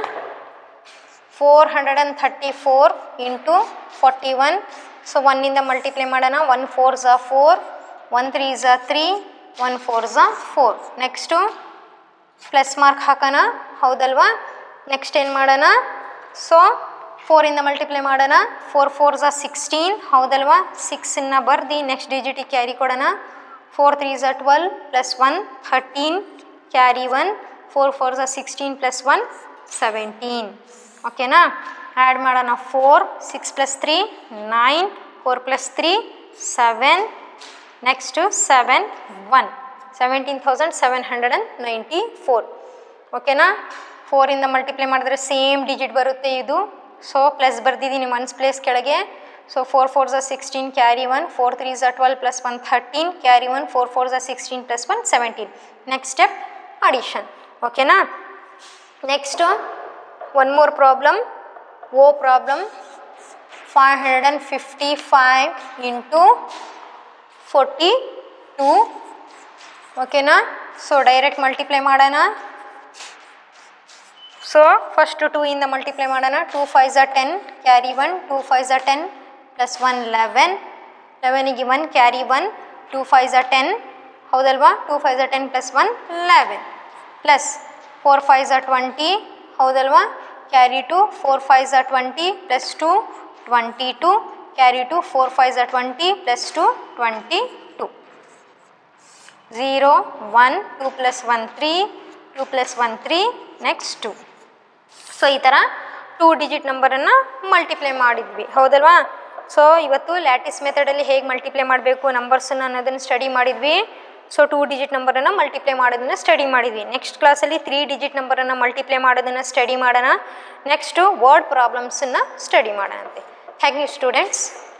Speaker 2: 434 ಇಂಟು ಫಾರ್ಟಿ ಒನ್ ಸೊ ಒನ್ನಿಂದ multiply ಮಾಡೋಣ ಒನ್ ಫೋರ್ ಝಾ ಫೋರ್ ಒನ್ ತ್ರೀ ಝಾ ತ್ರೀ ಒನ್ ಫೋರ್ ಝಾ ಫೋರ್ ನೆಕ್ಸ್ಟು ಪ್ಲಸ್ ಮಾರ್ಕ್ ಹಾಕೋಣ ಹೌದಲ್ವಾ ನೆಕ್ಸ್ಟ್ ಏನು ಮಾಡೋಣ ಸೊ ಫೋರಿಂದ ಮಲ್ಟಿಪ್ಲೈ ಮಾಡೋಣ ಫೋರ್ ಫೋರ್ ಝಾ ಸಿಕ್ಸ್ಟೀನ್ ಹೌದಲ್ವಾ ಸಿಕ್ಸನ್ನ ಬರ್ದು ನೆಕ್ಸ್ಟ್ ಡಿಜಿಟಿಗೆ ಕ್ಯಾರಿ ಕೊಡೋಣ ಫೋರ್ ತ್ರೀ ಝಾ twelve plus one thirteen carry one four four ಝಾ ಸಿಕ್ಸ್ಟೀನ್ ಪ್ಲಸ್ ಒನ್ ಸೆವೆಂಟೀನ್ ಓಕೆನಾ ಆ್ಯಡ್ ಮಾಡೋಣ four six plus three nine four plus three seven next seven one seventeen thousand seven hundred and ninety four ಓಕೆನಾ ಫೋರಿಂದ multiply ಮಾಡಿದ್ರೆ same digit ಬರುತ್ತೆ ಇದು so plus ಬರ್ದಿದ್ದೀನಿ ones place ಕೆಳಗೆ so four four ಝಾ sixteen carry one four three ಝಾ twelve plus one thirteen carry one four four ಝಾ sixteen plus one seventeen next step addition ಓಕೆನಾ next one more problem O problem five hundred and fifty five into forty two ಓಕೆನಾ so direct multiply ಮಾಡೋಣ so first two ಇಂದ multiply ಮಾಡೋಣ two five ಝಾ ten carry one two five ಝಾ ten plus one eleven ಲೆವೆನಿಗೆ one carry one two five ಝಾ ten ಹೌದಲ್ವಾ two five ಝಾ ten plus one eleven plus four five ಝಾ ಟ್ವೆಂಟಿ ಹೌದಲ್ವಾ ಕ್ಯಾರಿ ಟು ಫೋರ್ ಫೈವ್ ಝಾ twenty plus two twenty two carry two four five ಝಾ twenty plus two twenty two zero one two plus one three two plus one three next two so ಈ ಥರ two digit ನಂಬರನ್ನು multiply ಮಾಡಿದ್ವಿ ಹೌದಲ್ವಾ so ಇವತ್ತು lattice ಮೆಥಡಲ್ಲಿ ಹೇಗೆ multiply ಮಾಡಬೇಕು ನಂಬರ್ಸನ್ನು ಅನ್ನೋದನ್ನು ಸ್ಟಡಿ ಮಾಡಿದ್ವಿ ಸೊ ಟೂ ಡಿಜಿಟ್ ನಂಬರನ್ನು ಮಲ್ಟಿಪ್ಲೈ ಮಾಡೋದನ್ನು ಸ್ಟಡಿ ಮಾಡಿದ್ವಿ ನೆಕ್ಸ್ಟ್ ಕ್ಲಾಸಲ್ಲಿ ತ್ರೀ ಡಿಜಿಟ್ ನಂಬರನ್ನು ಮಲ್ಟಿಪ್ಲೈ ಮಾಡೋದನ್ನು ಸ್ಟಡಿ ಮಾಡೋಣ ನೆಕ್ಸ್ಟು ವರ್ಡ್ ಪ್ರಾಬ್ಲಮ್ಸನ್ನು ಸ್ಟಡಿ ಮಾಡೋಣಂತೆ ಥ್ಯಾಂಕ್ ಯು ಸ್ಟೂಡೆಂಟ್ಸ್